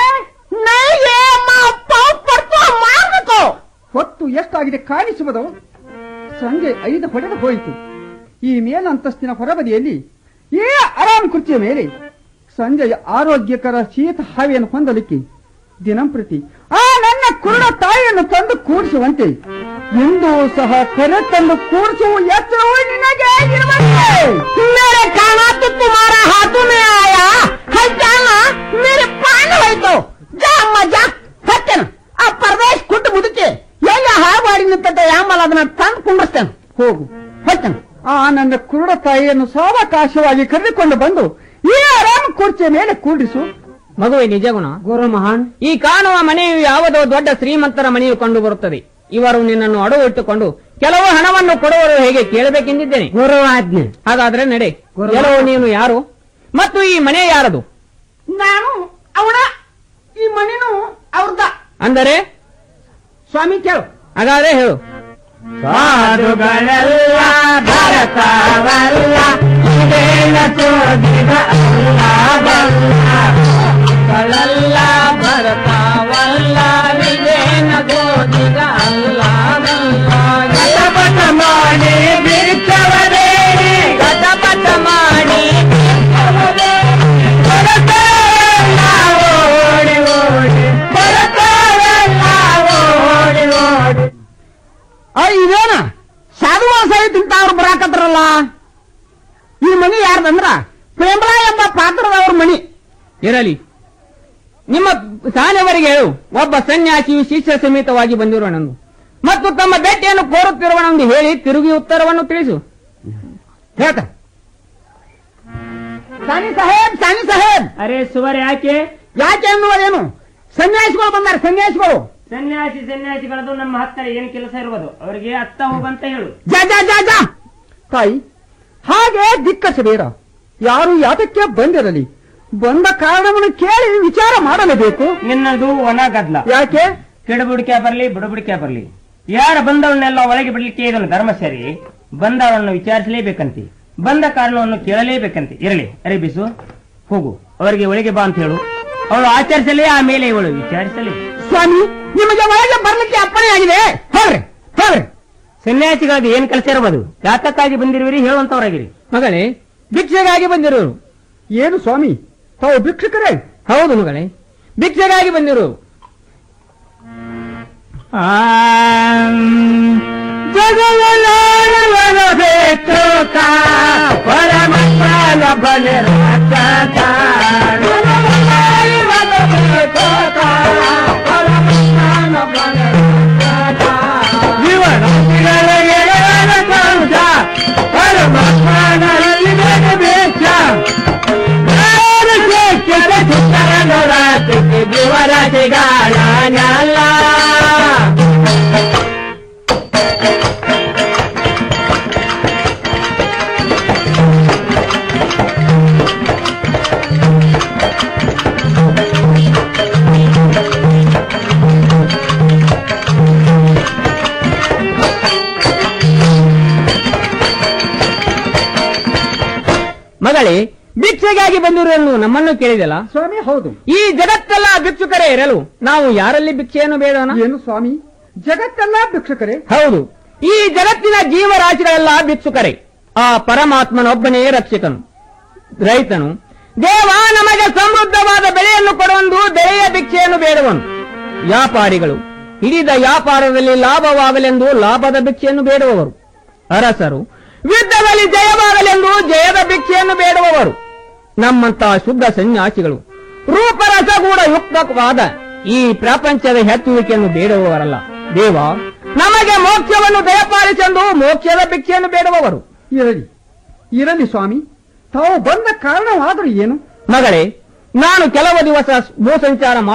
ನೈಗೆ ಮಾರ್ಗಕ್ಕೋ ಹೊತ್ತು ಎಷ್ಟಾಗಿದೆ ಕಾಣಿಸುವುದು ಸಂಜೆ ಐದು ಹೊಡೆದು ಹೋಯಿತು ಈ ಮೇಲಂತಸ್ತಿನ ಹೊರಬದಿಯಲ್ಲಿ ಈ ಆರಾಮ್ ಕುರ್ಚಿಯ ಮೇಲೆ ಸಂಜೆಯ ಆರೋಗ್ಯಕರ ಶೀತ ಹಾವಿಯನ್ನು ಹೊಂದಲಿಕ್ಕೆ ದಿನಂಪ್ರತಿ ಆ ನನ್ನ ಕುರುಡ ತಾಯಿಯನ್ನು ತಂದು ಕೂಡಿಸುವಂತೆ ಎಂದೂ ಸಹ ಕರೆ ತಂದು ಕೂಡಿಸುವ ಎಚ್ಚರವೂ ನಿನಗೆ ಇರುವಂತೆ मेरे काना तो तुम्हारा हाथों में आया है जाना मेरे पान है तो जा अम्मा जा ಹತ್ತೇನು ಆ ಪರದೇಶ್ ಕುಟ್ಟು ಮುದುಕಿ ಎಲ್ಲ ಹಾವಾಡಿ ನಿಂತಂತೆ ಆಮೇಲೆ ಅದನ್ನ ತಂದು ಕುಂಡಿಸ್ತೇನೆ ಹೋಗು ಹೊತ್ತೇನೆ ಆ ನನ್ನ ಕುರುಡ ತಾಯಿಯನ್ನು ಸಾವಕಾಶವಾಗಿ ಕರೆದುಕೊಂಡು ಬಂದು ಈ ಆರಾಮ ಕುರ್ಚಿಯ ಮೇಲೆ ಕೂಡಿಸು ಮಗುವೆ ನಿಜ ಗುಣ ಗುರು ಮಹಾನ್ ಈ ಕಾಣುವ ಮನೆಯು ಯಾವುದೋ ದೊಡ್ಡ ಶ್ರೀಮಂತರ ಮನೆಯು ಕಂಡು ಬರುತ್ತದೆ ಇವರು ನಿನ್ನನ್ನು ಅಡವು ಇಟ್ಟುಕೊಂಡು ಕೆಲವು ಹಣವನ್ನು ಕೊಡುವರು ಹೇಗೆ ಕೇಳಬೇಕೆಂದಿದ್ದೇನೆ ಗುರು ಆಜ್ಞೆ ಹಾಗಾದ್ರೆ ನಡೆ ಕೆಲವು ನೀನು ಯಾರು ಮತ್ತು ಈ ಮನೆ ಯಾರದು ನಾನು ಅವಳ ಈ ಮನೆನು ಅವ್ರದ ಅಂದರೆ ಸ್ವಾಮಿ ಕೇಳು ಹಾಗಾದ್ರೆ ಹೇಳು ಸಾಧುಗಳೆಲ್ಲ ಭರತವಲ್ಲ ಇದೇನ ತೋದಿದ ಅಲ್ಲ ಭರತವಲ್ಲ ಇದೇನ ತೋದಿದ ಅಲ್ಲ ಗತಪಟ ಮಾಡಿ ಬಿಚ್ಚವರೇ ಗತಪಟ ಮಾಡಿ ಭರತವೆಲ್ಲ ಓಡಿ ಓಡಿ ಭರತವೆಲ್ಲ ಓಡಿ ಓಡಿ ಆ ಇದೇನ ಸಾಧುವಾಸ ತಿಂತ ಅವ್ರು ಬರಾಕತ್ರಲ್ಲ ಈ ಮನಿ ಯಾರ್ದಂದ್ರ ಪ್ರೇಮಲಾ ಎಂಬ ಪಾತ್ರದವ್ರ ಮನಿ ಇರಲಿ ನಿಮ್ಮ ಸಾನೆವರಿಗೆ ಹೇಳು ಒಬ್ಬ ಸನ್ಯಾಸಿಯು ಶಿಷ್ಯ ಸಮೇತವಾಗಿ ಬಂದಿರೋಣಂದು ಮತ್ತು ತಮ್ಮ ಭೇಟಿಯನ್ನು ಕೋರುತ್ತಿರುವನೆಂದು ಹೇಳಿ ತಿರುಗಿ ಉತ್ತರವನ್ನು ತಿಳಿಸು ಹೇಳ್ತ ಸಾನಿ ಸಾಹೇಬ್ ಸಾನಿ ಸಾಹೇಬ್ ಅರೆ ಸುವರ್ ಯಾಕೆ ಯಾಕೆ ಅನ್ನುವುದೇನು ಸನ್ಯಾಸಿಗಳು ಬಂದಾರೆ ಸನ್ಯಾಸಿಗಳು ಸನ್ಯಾಸಿ ಸನ್ಯಾಸಿಗಳದು ನಮ್ಮ ಹತ್ತಿರ ಏನು ಕೆಲಸ ಇರುವುದು ಅವರಿಗೆ ಅತ್ತ ಹೋಗಂತ ಹೇಳು ಜಾ ಜಾ ಜಾ ಜಾ ತಾಯಿ ಹಾಗೆ ದಿಕ್ಕಸಬೇಡ ಯಾರು ಯಾತಕ್ಕೆ ಬಂದಿರಲಿ ಬಂದ ಕಾರಣವನ್ನು ಕೇಳಿ ವಿಚಾರ ಮಾಡಲೇಬೇಕು ನಿನ್ನದು ಒಣ ಗದ್ಲ ಯಾಕೆ ಕಿಡಬುಡಿಕೆ ಬರ್ಲಿ ಬುಡಬುಡಿಕೆ ಬರ್ಲಿ ಯಾರ ಬಂದವನ್ನೆಲ್ಲ ಒಳಗೆ ಬಿಡ್ಲಿಕ್ಕೆ ಇದನ್ನು ಧರ್ಮ ಸರಿ ಬಂದವರನ್ನು ವಿಚಾರಿಸಲೇಬೇಕಂತೆ ಬಂದ ಕಾರಣವನ್ನು ಕೇಳಲೇಬೇಕಂತೆ ಇರಲಿ ಅರೆ ಬಿಸು ಹೋಗು ಅವರಿಗೆ ಒಳಗೆ ಬಾ ಅಂತ ಹೇಳು ಅವಳು ಆಚರಿಸಲಿ ಆಮೇಲೆ ಇವಳು ವಿಚಾರಿಸಲಿ ಸ್ವಾಮಿ ನಿಮಗೆ ಒಳಗೆ ಬರ್ಲಿಕ್ಕೆ ಅಪ್ಪಣೆಯಾಗಿದೆ ಹೋಗ್ರಿ ಹೋಗ್ರಿ ಸನ್ಯಾಸಿಗಳಿಗೆ ಏನ್ ಕೆಲಸ ಇರಬಹುದು ಯಾತಕ್ಕಾಗಿ ಬಂದಿರುವಿರಿ ಹೇಳುವಂತವರಾಗಿರಿ ಮಗಳೇ ಭಿಕ್ಷೆಗಾಗಿ ಬಂದಿರೋರು ಏನು ಸ್ವಾಮಿ ತಾವು ಭಿಕ್ಷುಕರೇ ಹೌದು ಮಗಳೇ ಭಿಕ್ಷೆಗಾಗಿ ಬಂದಿರೋರು ಜಗವನಾಡಬೇಕು ಪರಮಪಾಲ ಬಲೆ ಪರಮಾತ್ಮನಲ್ಲಿ ಬೇಕು ಜೀವರಾಶಿಗಾಳ ಮಗಳೇ ಭಿಕ್ಷೆಗಾಗಿ ಬಂದಿರುವನು ನಮ್ಮನ್ನು ಕೇಳಿದಲ್ಲ ಸ್ವಾಮಿ ಹೌದು ಈ ಜಗತ್ತೆಲ್ಲ ಭಿಕ್ಷುಕರೇ ಇರಲು ನಾವು ಯಾರಲ್ಲಿ ಭಿಕ್ಷೆಯನ್ನು ಬೇಡೋಣ ಏನು ಸ್ವಾಮಿ ಜಗತ್ತೆಲ್ಲ ಭಿಕ್ಷುಕರೇ ಹೌದು ಈ ಜಗತ್ತಿನ ಜೀವರಾಶಿಗಳೆಲ್ಲ ಭಿಕ್ಷುಕರೇ ಆ ಪರಮಾತ್ಮನೊಬ್ಬನೇ ರಕ್ಷಕನು ರೈತನು ದೇವ ನಮಗೆ ಸಮೃದ್ಧವಾದ ಬೆಳೆಯನ್ನು ಕೊಡುವಂದು ಬೆಳೆಯ ಭಿಕ್ಷೆಯನ್ನು ಬೇಡುವನು ವ್ಯಾಪಾರಿಗಳು ಹಿಡಿದ ವ್ಯಾಪಾರದಲ್ಲಿ ಲಾಭವಾಗಲೆಂದು ಲಾಭದ ಭಿಕ್ಷೆಯನ್ನು ಬೇಡುವವರು ಅರಸರು ಯುದ್ಧದಲ್ಲಿ ಜಯವಾಗಲೆಂದು ಜಯದ ಭಿಕ್ಷೆಯನ್ನು ಬೇಡುವವರು ನಮ್ಮಂತಹ ಶುದ್ಧ ಸನ್ಯಾಸಿಗಳು ರೂಪರಸಗೂಢ ಯುಕ್ತವಾದ ಈ ಪ್ರಪಂಚದ ಹೆಚ್ಚುವಿಕೆಯನ್ನು ಬೇಡುವವರಲ್ಲ ದೇವ ನಮಗೆ ಮೋಕ್ಷವನ್ನು ದಯಪಾಲಿಸೆಂದು ಮೋಕ್ಷದ ಭಿಕ್ಷೆಯನ್ನು ಬೇಡುವವರು ಇರಲಿ ಇರಲಿ ಸ್ವಾಮಿ ತಾವು ಬಂದ ಕಾರಣವಾದರೂ ಏನು ಮಗಳೇ ನಾನು ಕೆಲವು ದಿವಸ ಭೂಸಂಚಾರ